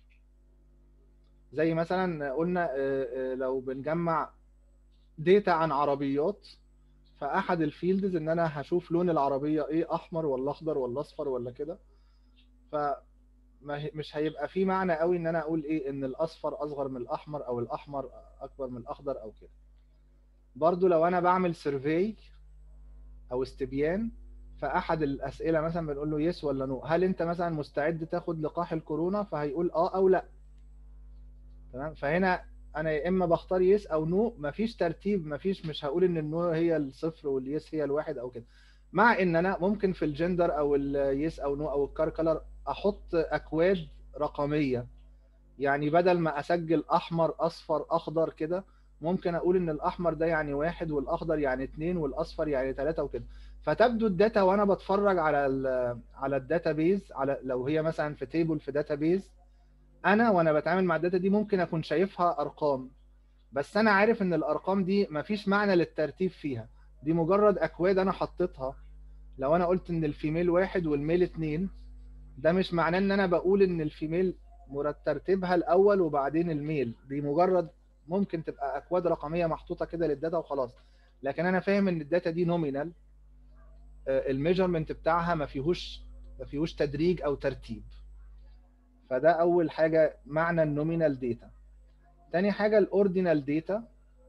زي مثلا قلنا آه، آه، لو بنجمع داتا عن عربيات فاحد الفيلدز ان انا هشوف لون العربيه ايه احمر ولا اخضر ولا اصفر ولا كده ف ما هي- مش هيبقى في معنى قوي ان انا اقول ايه ان الاصفر اصغر من الاحمر او الاحمر اكبر من الاخضر او كده برضو لو انا بعمل سيرفي او استبيان فاحد الاسئله مثلا بنقول له يس ولا نو هل انت مثلا مستعد تاخد لقاح الكورونا فهيقول اه او لا تمام فهنا انا يا اما بختار يس او نو مفيش ترتيب مفيش مش هقول ان النو هي الصفر واليس هي الواحد او كده مع ان انا ممكن في الجندر او اليس او نو او الكار كلر احط اكواد رقميه يعني بدل ما اسجل احمر اصفر اخضر كده ممكن اقول ان الاحمر ده يعني واحد والاخضر يعني اتنين والاصفر يعني ثلاثة وكده فتبدو الداتا وانا بتفرج على ال على الداتا بيز على لو هي مثلا في تيبل في داتا بيز انا وانا بتعامل مع الداتا دي ممكن اكون شايفها ارقام بس انا عارف ان الارقام دي مفيش معنى للترتيب فيها دي مجرد اكواد انا حطيتها لو انا قلت ان الفيميل واحد والميل اتنين ده مش معناه ان انا بقول ان الفيميل ترتيبها الاول وبعدين الميل دي مجرد ممكن تبقى اكواد رقميه محطوطه كده للداتا وخلاص لكن انا فاهم ان الداتا دي نومينال الميجرمنت بتاعها ما فيهوش ما فيهوش تدريج او ترتيب فده اول حاجه معنى النومينال داتا تاني حاجه الاوردينال داتا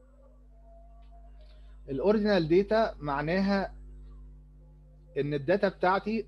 الاوردينال داتا معناها ان الداتا بتاعتي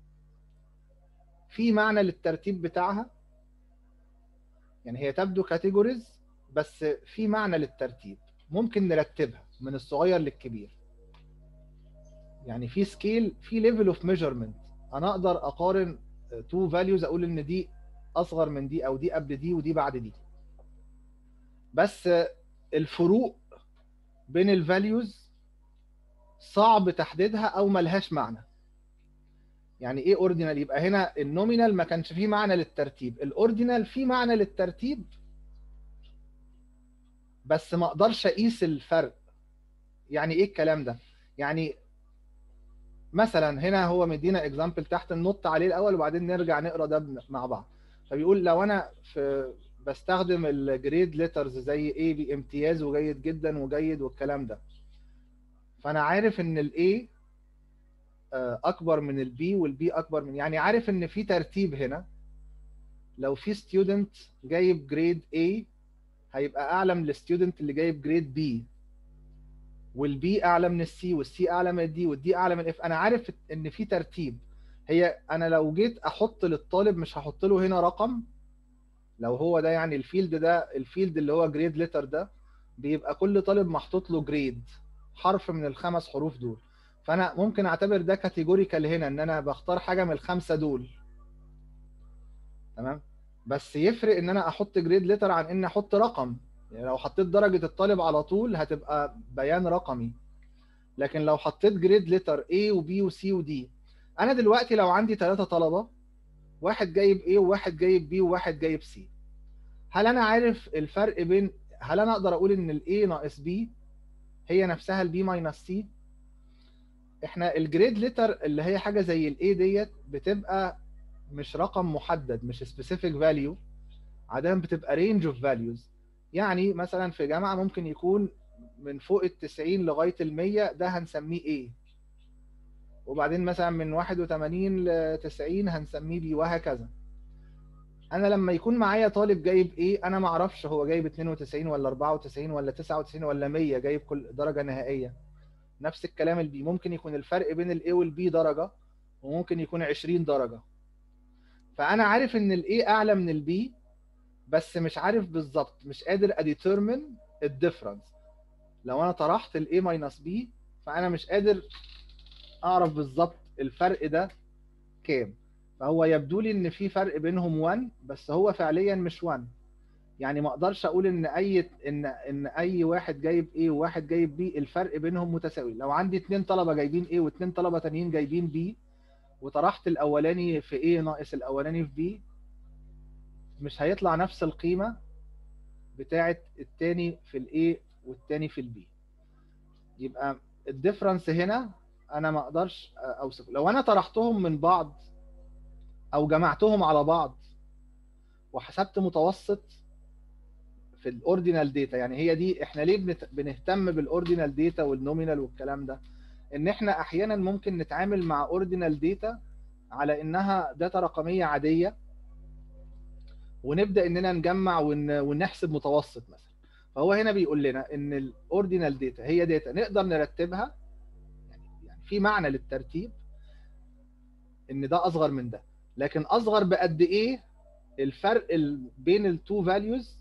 في معنى للترتيب بتاعها يعني هي تبدو كاتيجوريز بس في معنى للترتيب ممكن نرتبها من الصغير للكبير يعني في سكيل في ليفل اوف ميجرمنت انا اقدر اقارن تو فاليوز اقول ان دي اصغر من دي او دي قبل دي ودي بعد دي بس الفروق بين الفاليوز صعب تحديدها او ملهاش معنى يعني ايه اوردينال يبقى هنا النومينال ما كانش فيه معنى للترتيب الاوردينال فيه معنى للترتيب بس ما اقدرش اقيس الفرق يعني ايه الكلام ده يعني مثلا هنا هو مدينا اكزامبل تحت ننط عليه الاول وبعدين نرجع نقرا ده مع بعض فبيقول لو انا في بستخدم الجريد ليترز زي ايه بامتياز وجيد جدا وجيد والكلام ده فانا عارف ان الاي اكبر من البي والبي اكبر من يعني عارف ان في ترتيب هنا لو في ستودنت جايب جريد A هيبقى اعلى من الستودنت اللي جايب جريد B والبي اعلى من السي والسي اعلى من الدي والدي اعلى من الاف انا عارف ان في ترتيب هي انا لو جيت احط للطالب مش هحط له هنا رقم لو هو ده يعني الفيلد ده الفيلد اللي هو جريد ليتر ده بيبقى كل طالب محطوط له جريد حرف من الخمس حروف دول فانا ممكن اعتبر ده كاتيجوريكال هنا ان انا بختار حاجه من الخمسه دول تمام بس يفرق ان انا احط جريد ليتر عن ان احط رقم يعني لو حطيت درجه الطالب على طول هتبقى بيان رقمي لكن لو حطيت جريد ليتر A وB وC وD انا دلوقتي لو عندي ثلاثه طلبه واحد جايب A وواحد جايب B وواحد جايب C هل انا عارف الفرق بين هل انا اقدر اقول ان الاي ناقص B هي نفسها البي ماينس سي احنا الجريد ليتر اللي هي حاجه زي الاي ديت بتبقى مش رقم محدد مش سبيسيفيك فاليو عاده بتبقى رينج اوف فاليوز يعني مثلا في جامعه ممكن يكون من فوق ال 90 لغايه ال 100 ده هنسميه ايه وبعدين مثلا من 81 ل 90 هنسميه بي وهكذا انا لما يكون معايا طالب جايب ايه انا ما اعرفش هو جايب 92 ولا 94 ولا 99 ولا 100 جايب كل درجه نهائيه نفس الكلام البي ممكن يكون الفرق بين الاي والبي درجه وممكن يكون 20 درجه فانا عارف ان الاي اعلى من البي بس مش عارف بالظبط مش قادر اديترمن الديفرنس لو انا طرحت الاي ماينس بي فانا مش قادر اعرف بالظبط الفرق ده كام فهو يبدو لي ان في فرق بينهم 1 بس هو فعليا مش 1 يعني ما اقدرش اقول ان اي ان ان اي واحد جايب A وواحد جايب B الفرق بينهم متساوي لو عندي اثنين طلبه جايبين A واثنين طلبه تانيين جايبين B وطرحت الاولاني في A ناقص الاولاني في B مش هيطلع نفس القيمه بتاعه التاني في الاي والتاني في البي يبقى الديفرنس هنا انا ما اقدرش اوصف لو انا طرحتهم من بعض او جمعتهم على بعض وحسبت متوسط في الاوردينال داتا يعني هي دي احنا ليه بنهتم بالاوردينال داتا والنومينال والكلام ده ان احنا احيانا ممكن نتعامل مع اوردينال داتا على انها داتا رقميه عاديه ونبدا اننا نجمع ونحسب متوسط مثلا فهو هنا بيقول لنا ان الاوردينال داتا هي داتا نقدر نرتبها يعني في معنى للترتيب ان ده اصغر من ده لكن اصغر بقد ايه الفرق بين التو فاليوز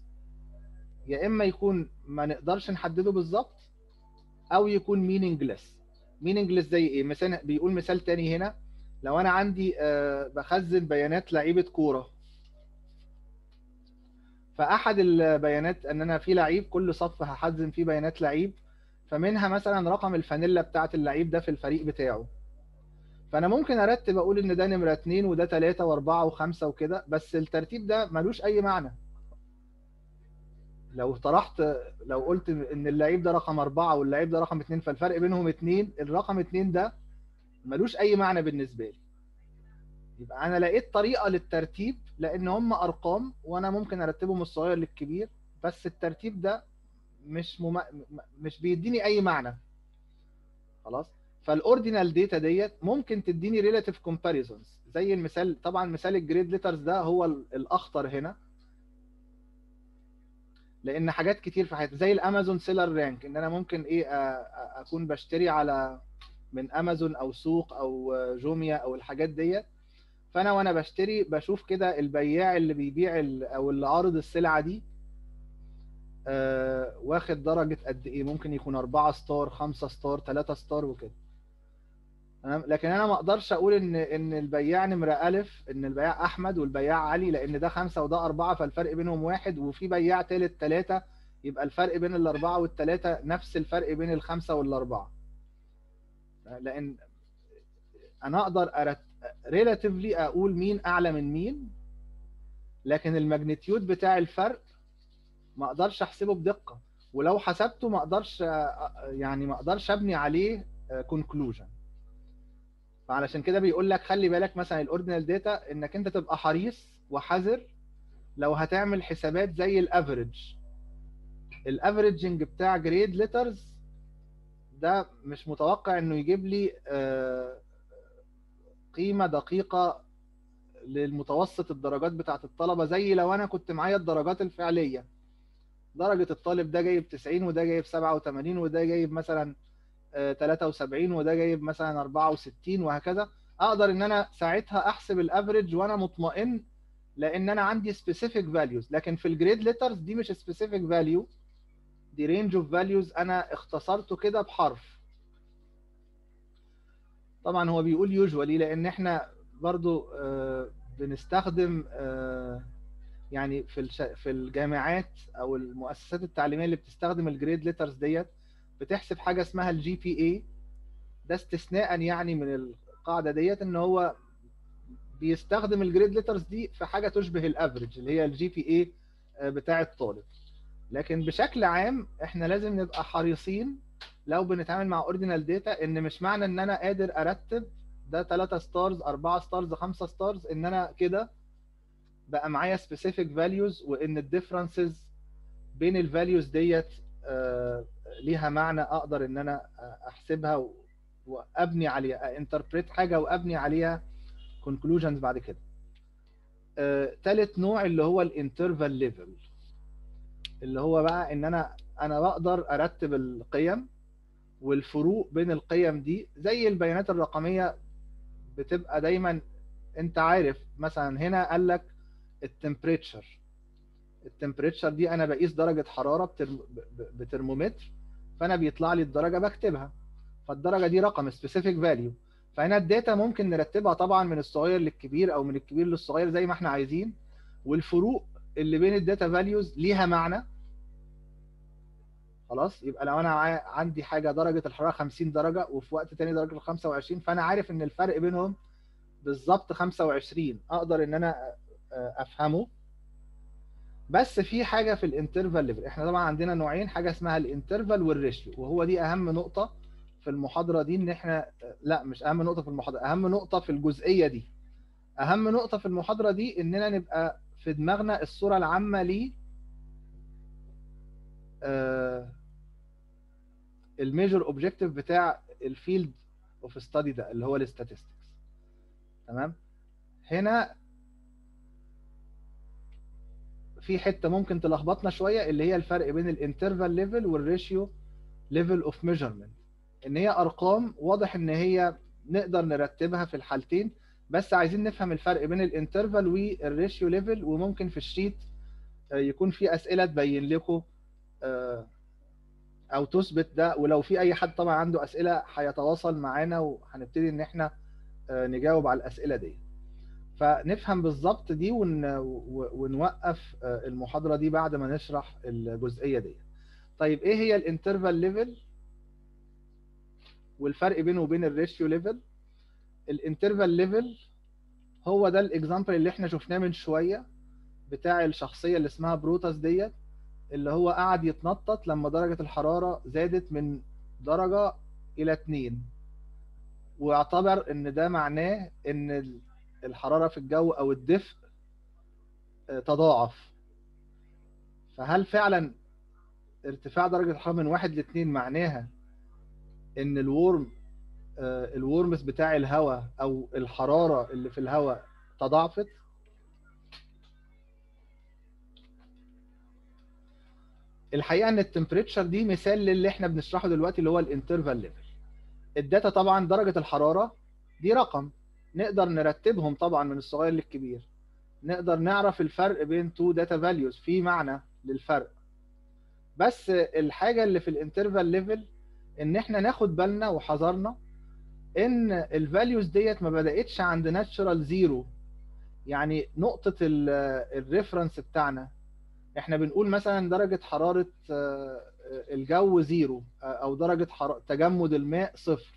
يا اما يكون ما نقدرش نحدده بالظبط او يكون meaningless meaningless زي ايه مثلا بيقول مثال تاني هنا لو انا عندي آه، بخزن بيانات لعيبه كوره فاحد البيانات ان انا في لعيب كل صف هخزن فيه بيانات لعيب فمنها مثلا رقم الفانيلا بتاعه اللعيب ده في الفريق بتاعه فانا ممكن ارتب اقول ان ده نمره اتنين وده تلاته واربعه وخمسه وكده بس الترتيب ده ملوش اي معنى لو طرحت لو قلت ان اللعيب ده رقم اربعه واللعيب ده رقم اتنين فالفرق بينهم اتنين الرقم اتنين ده ملوش اي معنى بالنسبه لي يبقى انا لقيت طريقه للترتيب لان هم ارقام وانا ممكن ارتبهم من الصغير للكبير بس الترتيب ده مش مم... مش بيديني اي معنى خلاص فالاوردينال داتا ديت ممكن تديني ريلاتيف كومباريزونز زي المثال طبعا مثال الجريد ليترز ده هو ال- الاخطر هنا لان حاجات كتير في حياتي زي الامازون سيلر رانك ان انا ممكن ايه أ- أ- اكون بشتري على من امازون او سوق او جوميا او الحاجات ديت فانا وانا بشتري بشوف كده البياع اللي بيبيع ال- او اللي عارض السلعه دي آه، واخد درجه قد ايه ممكن يكون 4 ستار 5 ستار 3 ستار وكده تمام لكن انا ما اقدرش اقول ان ان البياع نمره الف ان البياع احمد والبياع علي لان ده خمسه وده اربعه فالفرق بينهم واحد وفي بياع تالت ثلاثه يبقى الفرق بين الاربعه والثلاثه نفس الفرق بين الخمسه والاربعه لان انا اقدر أرت... ريلاتيفلي اقول مين اعلى من مين لكن الماجنتيود بتاع الفرق ما اقدرش احسبه بدقه ولو حسبته ما اقدرش يعني ما اقدرش ابني عليه كونكلوجن فعلشان كده بيقول لك خلي بالك مثلا الاوردينال داتا انك انت تبقى حريص وحذر لو هتعمل حسابات زي الافريج الافريجنج بتاع جريد ليترز ده مش متوقع انه يجيب لي آه، قيمه دقيقه للمتوسط الدرجات بتاعت الطلبه زي لو انا كنت معايا الدرجات الفعليه درجه الطالب ده جايب 90 وده جايب 87 وده جايب مثلا آه، 73 وده جايب مثلا 64 وهكذا اقدر ان انا ساعتها احسب الافريج وانا مطمئن لان انا عندي سبيسيفيك فاليوز لكن في الجريد ليترز دي مش سبيسيفيك فاليو دي رينج اوف فاليوز انا اختصرته كده بحرف طبعا هو بيقول يوجوالي لان احنا برضو آه، بنستخدم آه، يعني في الش... في الجامعات او المؤسسات التعليميه اللي بتستخدم الجريد ليترز ديت بتحسب حاجه اسمها الجي بي اي ده استثناء يعني من القاعده ديت ان هو بيستخدم الجريد ليترز دي في حاجه تشبه الافريج اللي هي الجي بي اي بتاع الطالب لكن بشكل عام احنا لازم نبقى حريصين لو بنتعامل مع اوردينال داتا ان مش معنى ان انا قادر ارتب ده 3 ستارز 4 ستارز 5 ستارز ان انا كده بقى معايا سبيسيفيك فاليوز وان الديفرنسز بين الفاليوز ديت آه، ليها معنى اقدر ان انا احسبها و- وابني عليها انتربريت حاجه وابني عليها كونكلوجنز بعد كده آه، تالت نوع اللي هو الانترفال ليفل اللي هو بقى ان انا انا بقدر ارتب القيم والفروق بين القيم دي زي البيانات الرقميه بتبقى دايما انت عارف مثلا هنا قال لك التمبريتشر التمبريتشر دي انا بقيس درجه حراره بترم... ب- بترمومتر فانا بيطلع لي الدرجه بكتبها فالدرجه دي رقم سبيسيفيك فاليو فهنا الداتا ممكن نرتبها طبعا من الصغير للكبير او من الكبير للصغير زي ما احنا عايزين والفروق اللي بين الداتا فاليوز ليها معنى خلاص يبقى لو انا عا- عندي حاجه درجه الحراره 50 درجه وفي وقت تاني درجه 25 فانا عارف ان الفرق بينهم بالظبط 25 اقدر ان انا آه، افهمه بس في حاجه في الانترفال ليفل احنا طبعا عندنا نوعين حاجه اسمها الانترفال والريشيو وهو دي اهم نقطه في المحاضره دي ان احنا لا مش اهم نقطه في المحاضره اهم نقطه في الجزئيه دي اهم نقطه في المحاضره دي اننا نبقى في دماغنا الصوره العامه ل الميجر اوبجيكتيف بتاع الفيلد اوف ستادي ده اللي هو الاستاتستكس تمام هنا في حته ممكن تلخبطنا شويه اللي هي الفرق بين الانترفال ليفل والريشيو ليفل اوف ميجرمنت ان هي ارقام واضح ان هي نقدر نرتبها في الحالتين بس عايزين نفهم الفرق بين الانترفال والريشيو ليفل وممكن في الشيت آه، يكون في اسئله تبين لكم آه، او تثبت ده ولو في اي حد طبعا عنده اسئله هيتواصل معانا وهنبتدي ان احنا آه، نجاوب على الاسئله دي فنفهم بالظبط دي ون... و- ونوقف آه، المحاضره دي بعد ما نشرح الجزئيه دي طيب ايه هي الانترفال ليفل والفرق بينه وبين الريشيو ليفل الانترفال ليفل هو ده الاكزامبل اللي احنا شفناه من شويه بتاع الشخصيه اللي اسمها بروتاس ديت اللي هو قعد يتنطط لما درجه الحراره زادت من درجه الى 2 واعتبر ان ده معناه ان ال- الحراره في الجو او الدفء آه، تضاعف فهل فعلا ارتفاع درجه الحراره من 1 ل 2 معناها ان الورم آه، الورمز بتاع الهواء او الحراره اللي في الهواء تضاعفت الحقيقه ان التمبريتشر دي مثال للي احنا بنشرحه دلوقتي اللي هو الانترفال ليفل الداتا طبعا درجه الحراره دي رقم نقدر نرتبهم طبعا من الصغير للكبير نقدر نعرف الفرق بين تو داتا فاليوز في معنى للفرق بس الحاجه اللي في الانترفال ليفل ان احنا ناخد بالنا وحذرنا ان الفاليوز ديت ما بداتش عند ناتشرال زيرو يعني نقطه الريفرنس بتاعنا احنا بنقول مثلا درجه حراره آه، الجو زيرو آه، او درجه حرارة تجمد الماء صفر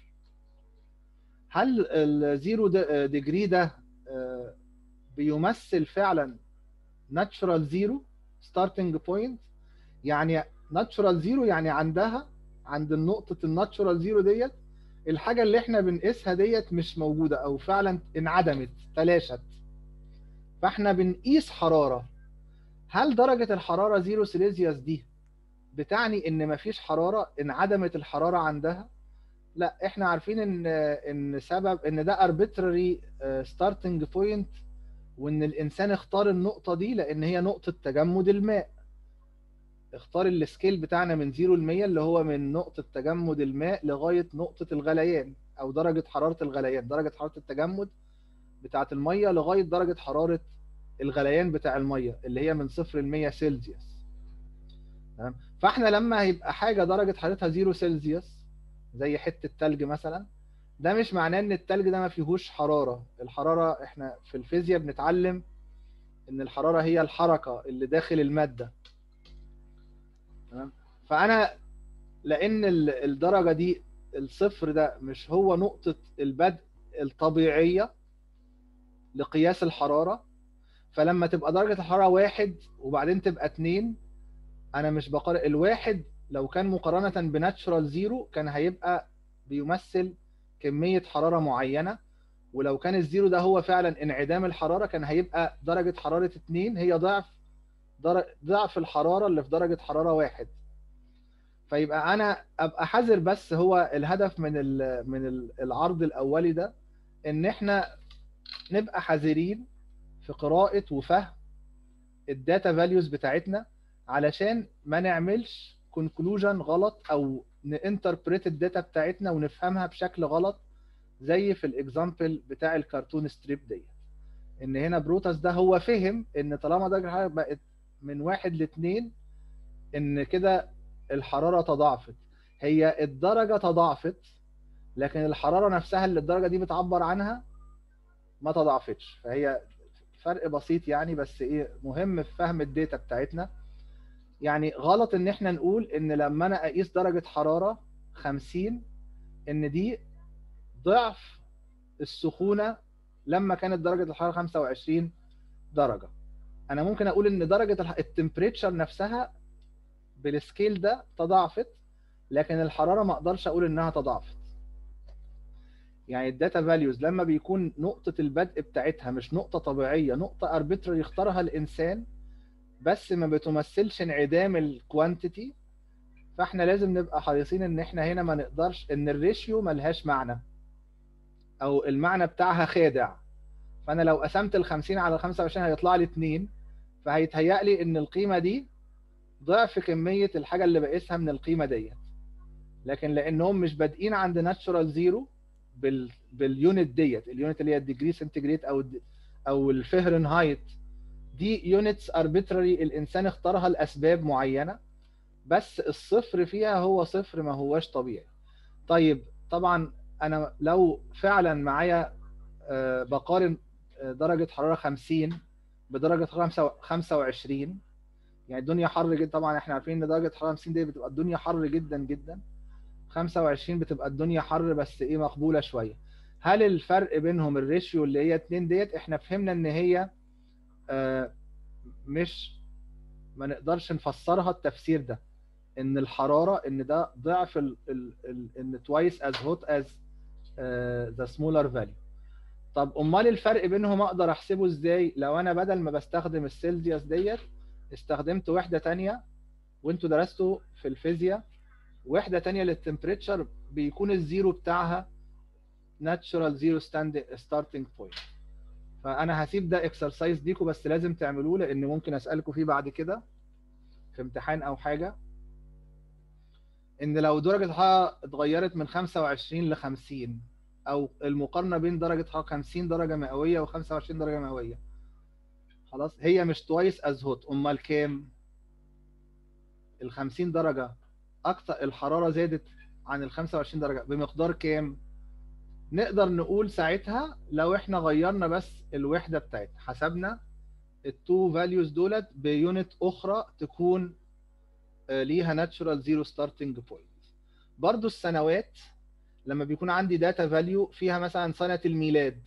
هل الزيرو ديجري ده آه، بيمثل فعلا ناتشرال زيرو ستارتنج بوينت يعني ناتشرال زيرو يعني عندها عند النقطة الناتشرال زيرو ديت الحاجة اللي احنا بنقيسها ديت مش موجودة او فعلا انعدمت تلاشت فاحنا بنقيس حرارة هل درجة الحرارة زيرو سيليزيوس دي بتعني ان مفيش حرارة انعدمت الحرارة عندها لا احنا عارفين ان ان سبب ان ده arbitrary ستارتنج بوينت وان الانسان اختار النقطة دي لان هي نقطة تجمد الماء اختار السكيل بتاعنا من 0 ل 100 اللي هو من نقطة تجمد الماء لغاية نقطة الغليان أو درجة حرارة الغليان درجة حرارة التجمد بتاعة المية لغاية درجة حرارة الغليان بتاع المية اللي هي من 0 ل 100 سيلسيوس تمام فاحنا لما هيبقى حاجة درجة حرارتها 0 سيلسيوس زي حتة تلج مثلا ده مش معناه ان التلج ده ما فيهوش حرارة الحرارة احنا في الفيزياء بنتعلم ان الحرارة هي الحركة اللي داخل المادة تمام فانا لان ال- الدرجه دي الصفر ده مش هو نقطه البدء الطبيعيه لقياس الحراره فلما تبقى درجه الحراره واحد وبعدين تبقى اتنين انا مش بقارن الواحد لو كان مقارنه بناتشرال زيرو كان هيبقى بيمثل كميه حراره معينه ولو كان الزيرو ده هو فعلا انعدام الحراره كان هيبقى درجه حراره اتنين هي ضعف در- ضعف الحراره اللي في درجه حراره واحد فيبقى انا ابقى حذر بس هو الهدف من ال- من ال- العرض الاولي ده ان احنا نبقى حذرين في قراءه وفهم الداتا فاليوز بتاعتنا علشان ما نعملش كونكلوجن غلط او نانتربريت الداتا بتاعتنا ونفهمها بشكل غلط زي في الاكزامبل بتاع الكرتون ستريب ديت ان هنا بروتاس ده هو فهم ان طالما درجه الحراره بقت من واحد لاثنين ان كده الحراره تضاعفت هي الدرجه تضاعفت لكن الحراره نفسها اللي الدرجه دي بتعبر عنها ما تضاعفتش فهي فرق بسيط يعني بس ايه مهم في فهم الداتا بتاعتنا يعني غلط ان احنا نقول ان لما انا اقيس درجه حراره 50 ان دي ضعف السخونه لما كانت درجه الحراره 25 درجه انا ممكن اقول ان درجه الح- التمبريتشر نفسها بالسكيل ده تضاعفت لكن الحراره ما اقدرش اقول انها تضاعفت يعني الداتا فاليوز لما بيكون نقطه البدء بتاعتها مش نقطه طبيعيه نقطه اربيتري يختارها الانسان بس ما بتمثلش انعدام الكوانتيتي فاحنا لازم نبقى حريصين ان احنا هنا ما نقدرش ان الريشيو ملهاش معنى او المعنى بتاعها خادع فانا لو قسمت ال 50 على 25 هيطلع لي 2 فهيتهيأ لي ان القيمه دي ضعف كميه الحاجه اللي بقيسها من القيمه ديت لكن لانهم مش بادئين عند ناتشورال زيرو بال باليونت ديت اليونت اللي هي الديجري سنتيجريد او الد- او الفهرنهايت دي يونتس اربيتراري الانسان اختارها لاسباب معينه بس الصفر فيها هو صفر ما هواش طبيعي طيب طبعا انا لو فعلا معايا آه، بقارن آه، درجة حرارة 50 بدرجة حرارة 25 يعني الدنيا حر جدا طبعا احنا عارفين ان درجة حرارة 50 دي بتبقى الدنيا حر جدا جدا 25 بتبقى الدنيا حر بس ايه مقبولة شوية هل الفرق بينهم الريشيو اللي هي 2 ديت احنا فهمنا ان هي آه، مش ما نقدرش نفسرها التفسير ده ان الحراره ان ده ضعف ال ال ال ان توايس از هوت از ذا سمولر فاليو طب امال الفرق بينهم اقدر احسبه ازاي لو انا بدل ما بستخدم السيلزيوس ديت استخدمت وحده تانية وانتوا درستوا في الفيزياء وحده تانية للتمبريتشر بيكون الزيرو بتاعها ناتشورال زيرو ستارتنج بوينت فانا هسيب ده اكسرسايز ليكم بس لازم تعملوه لان ممكن اسالكم فيه بعد كده في امتحان او حاجه ان لو درجه الحراره اتغيرت من 25 ل 50 او المقارنه بين درجه حراره 50 درجه مئويه و25 درجه مئويه خلاص هي مش توايس از هوت امال كام ال 50 درجه اكتر الحراره زادت عن ال 25 درجه بمقدار كام نقدر نقول ساعتها لو احنا غيرنا بس الوحده بتاعتنا حسبنا التو فاليوز دولت بيونت اخرى تكون ليها ناتشورال زيرو ستارتنج بوينت برضو السنوات لما بيكون عندي داتا فاليو فيها مثلا سنه الميلاد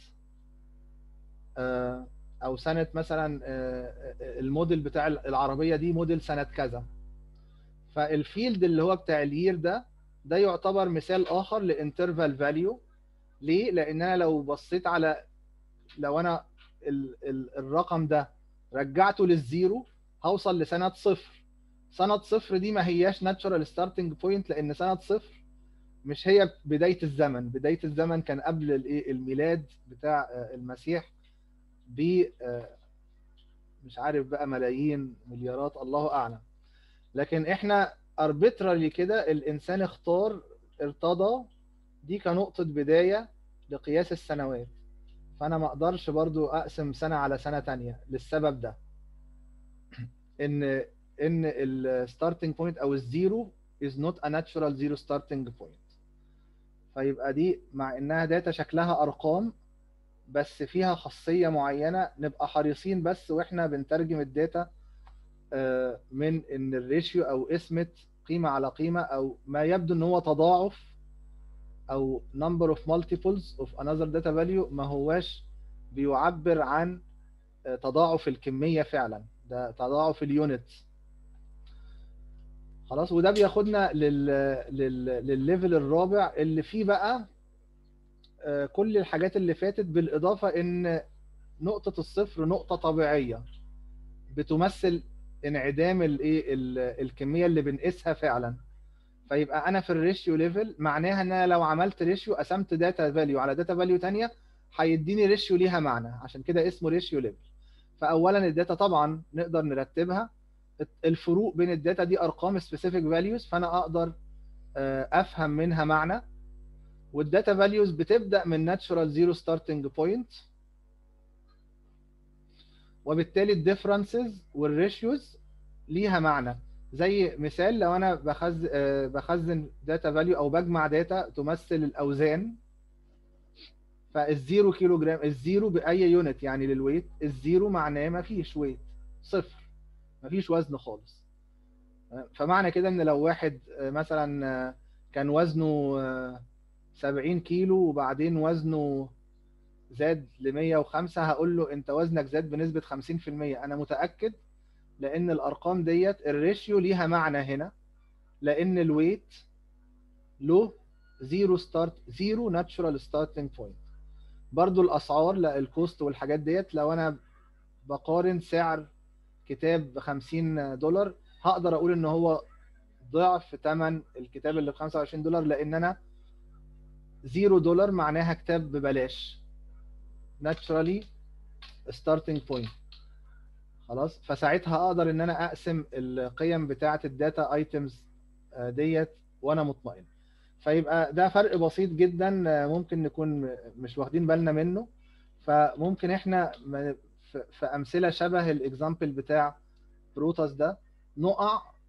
او سنه مثلا الموديل بتاع العربيه دي موديل سنه كذا فالفيلد اللي هو بتاع الير ده ده يعتبر مثال اخر لانترفال فاليو ليه لان انا لو بصيت على لو انا ال ال الرقم ده رجعته للزيرو هوصل لسنه صفر سنه صفر دي ما هياش ناتشورال ستارتنج بوينت لان سنه صفر مش هي بدايه الزمن بدايه الزمن كان قبل الايه الميلاد بتاع المسيح ب مش عارف بقى ملايين مليارات الله اعلم لكن احنا اربترالي كده الانسان اختار ارتضى دي كنقطة بداية لقياس السنوات فأنا ما أقدرش برضو أقسم سنة على سنة تانية للسبب ده إن إن الستارتنج بوينت أو الزيرو is not a natural zero starting point فيبقى دي مع إنها داتا شكلها أرقام بس فيها خاصية معينة نبقى حريصين بس وإحنا بنترجم الداتا من إن الريشيو أو قسمة قيمة على قيمة أو ما يبدو إن هو تضاعف او number of multiples of another data value ما هواش بيعبر عن تضاعف الكمية فعلا ده تضاعف اليونت خلاص وده بياخدنا لل... لل... للليفل الرابع اللي فيه بقى كل الحاجات اللي فاتت بالإضافة إن نقطة الصفر نقطة طبيعية بتمثل انعدام الايه الكمية اللي بنقيسها فعلا فيبقى انا في الريشيو ليفل معناها ان انا لو عملت ريشيو قسمت داتا فاليو على داتا فاليو ثانيه هيديني ريشيو ليها معنى عشان كده اسمه ريشيو ليفل فاولا الداتا طبعا نقدر نرتبها الفروق بين الداتا دي ارقام سبيسيفيك فاليوز فانا اقدر افهم منها معنى والداتا فاليوز بتبدا من ناتشورال زيرو ستارتنج بوينت وبالتالي الديفرنسز والريشيوز ليها معنى زي مثال لو انا بخزن بخزن داتا فاليو او بجمع داتا تمثل الاوزان فالزيرو كيلو جرام الزيرو باي يونت يعني للويت الزيرو معناه ما فيش ويت صفر ما فيش وزن خالص فمعنى كده ان لو واحد مثلا كان وزنه 70 كيلو وبعدين وزنه زاد ل 105 هقول له انت وزنك زاد بنسبه 50% انا متاكد لان الارقام ديت الريشيو ليها معنى هنا لان الويت له زيرو ستارت زيرو ناتشورال ستارتنج بوينت برضو الاسعار لا الكوست والحاجات ديت لو انا بقارن سعر كتاب ب 50 دولار هقدر اقول ان هو ضعف ثمن الكتاب اللي ب 25 دولار لان انا زيرو دولار معناها كتاب ببلاش ناتشرالي ستارتنج بوينت خلاص فساعتها اقدر ان انا اقسم القيم بتاعه الداتا ايتمز ديت وانا مطمئن فيبقى ده فرق بسيط جدا ممكن نكون مش واخدين بالنا منه فممكن احنا في امثله شبه الاكزامبل بتاع بروتاس ده نقع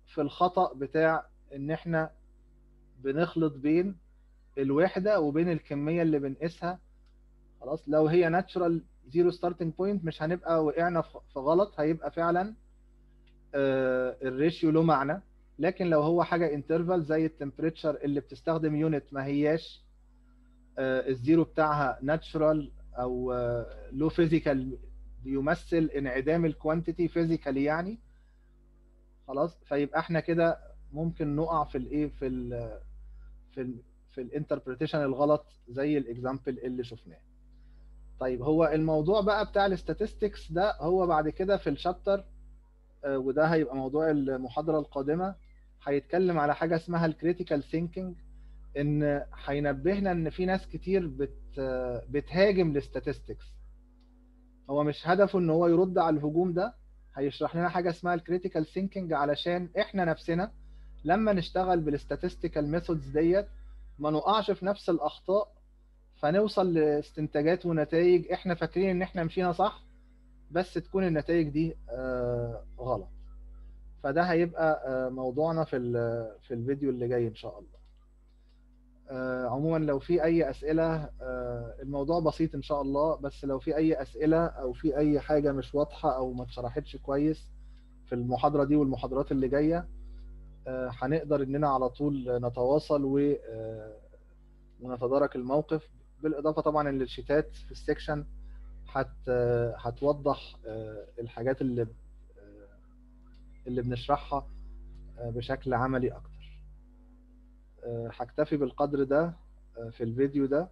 في الخطأ بتاع ان احنا بنخلط بين الوحدة وبين الكمية اللي بنقيسها خلاص لو هي ناتشورال زيرو ستارتنج بوينت مش هنبقى وقعنا في غلط هيبقى فعلا الريشيو له معنى لكن لو هو حاجة انترفال زي التمبريتشر اللي بتستخدم يونت ما هياش الزيرو بتاعها ناتشورال او لو فيزيكال بيمثل انعدام الكوانتيتي فيزيكالي يعني خلاص فيبقى احنا كده ممكن نقع في الايه في ال في ال في الانتربريتيشن الغلط زي الاكزامبل اللي شفناه طيب هو الموضوع بقى بتاع الاستاتستكس ده هو بعد كده في الشابتر وده هيبقى موضوع المحاضرة القادمة هيتكلم على حاجة اسمها الكريتيكال ثينكينج ان هينبهنا ان في ناس كتير بت بتهاجم الاستاتستكس هو مش هدفه ان هو يرد على الهجوم ده هيشرح لنا حاجة اسمها الكريتيكال ثينكينج علشان احنا نفسنا لما نشتغل بالاستاتستيكال ميثودز ديت ما نقعش في نفس الاخطاء فنوصل لاستنتاجات ونتائج احنا فاكرين ان احنا مشينا صح بس تكون النتائج دي غلط فده هيبقى موضوعنا في في الفيديو اللي جاي ان شاء الله عموما لو في اي اسئله الموضوع بسيط ان شاء الله بس لو في اي اسئله او في اي حاجه مش واضحه او ما اتشرحتش كويس في المحاضره دي والمحاضرات اللي جايه هنقدر اننا على طول نتواصل و ونتدارك الموقف بالاضافه طبعا ان الشيتات في السكشن هت هتوضح الحاجات اللي اللي بنشرحها بشكل عملي اكتر هكتفي بالقدر ده في الفيديو ده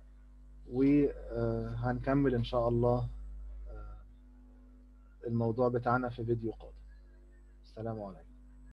وهنكمل ان شاء الله الموضوع بتاعنا في فيديو قادم السلام عليكم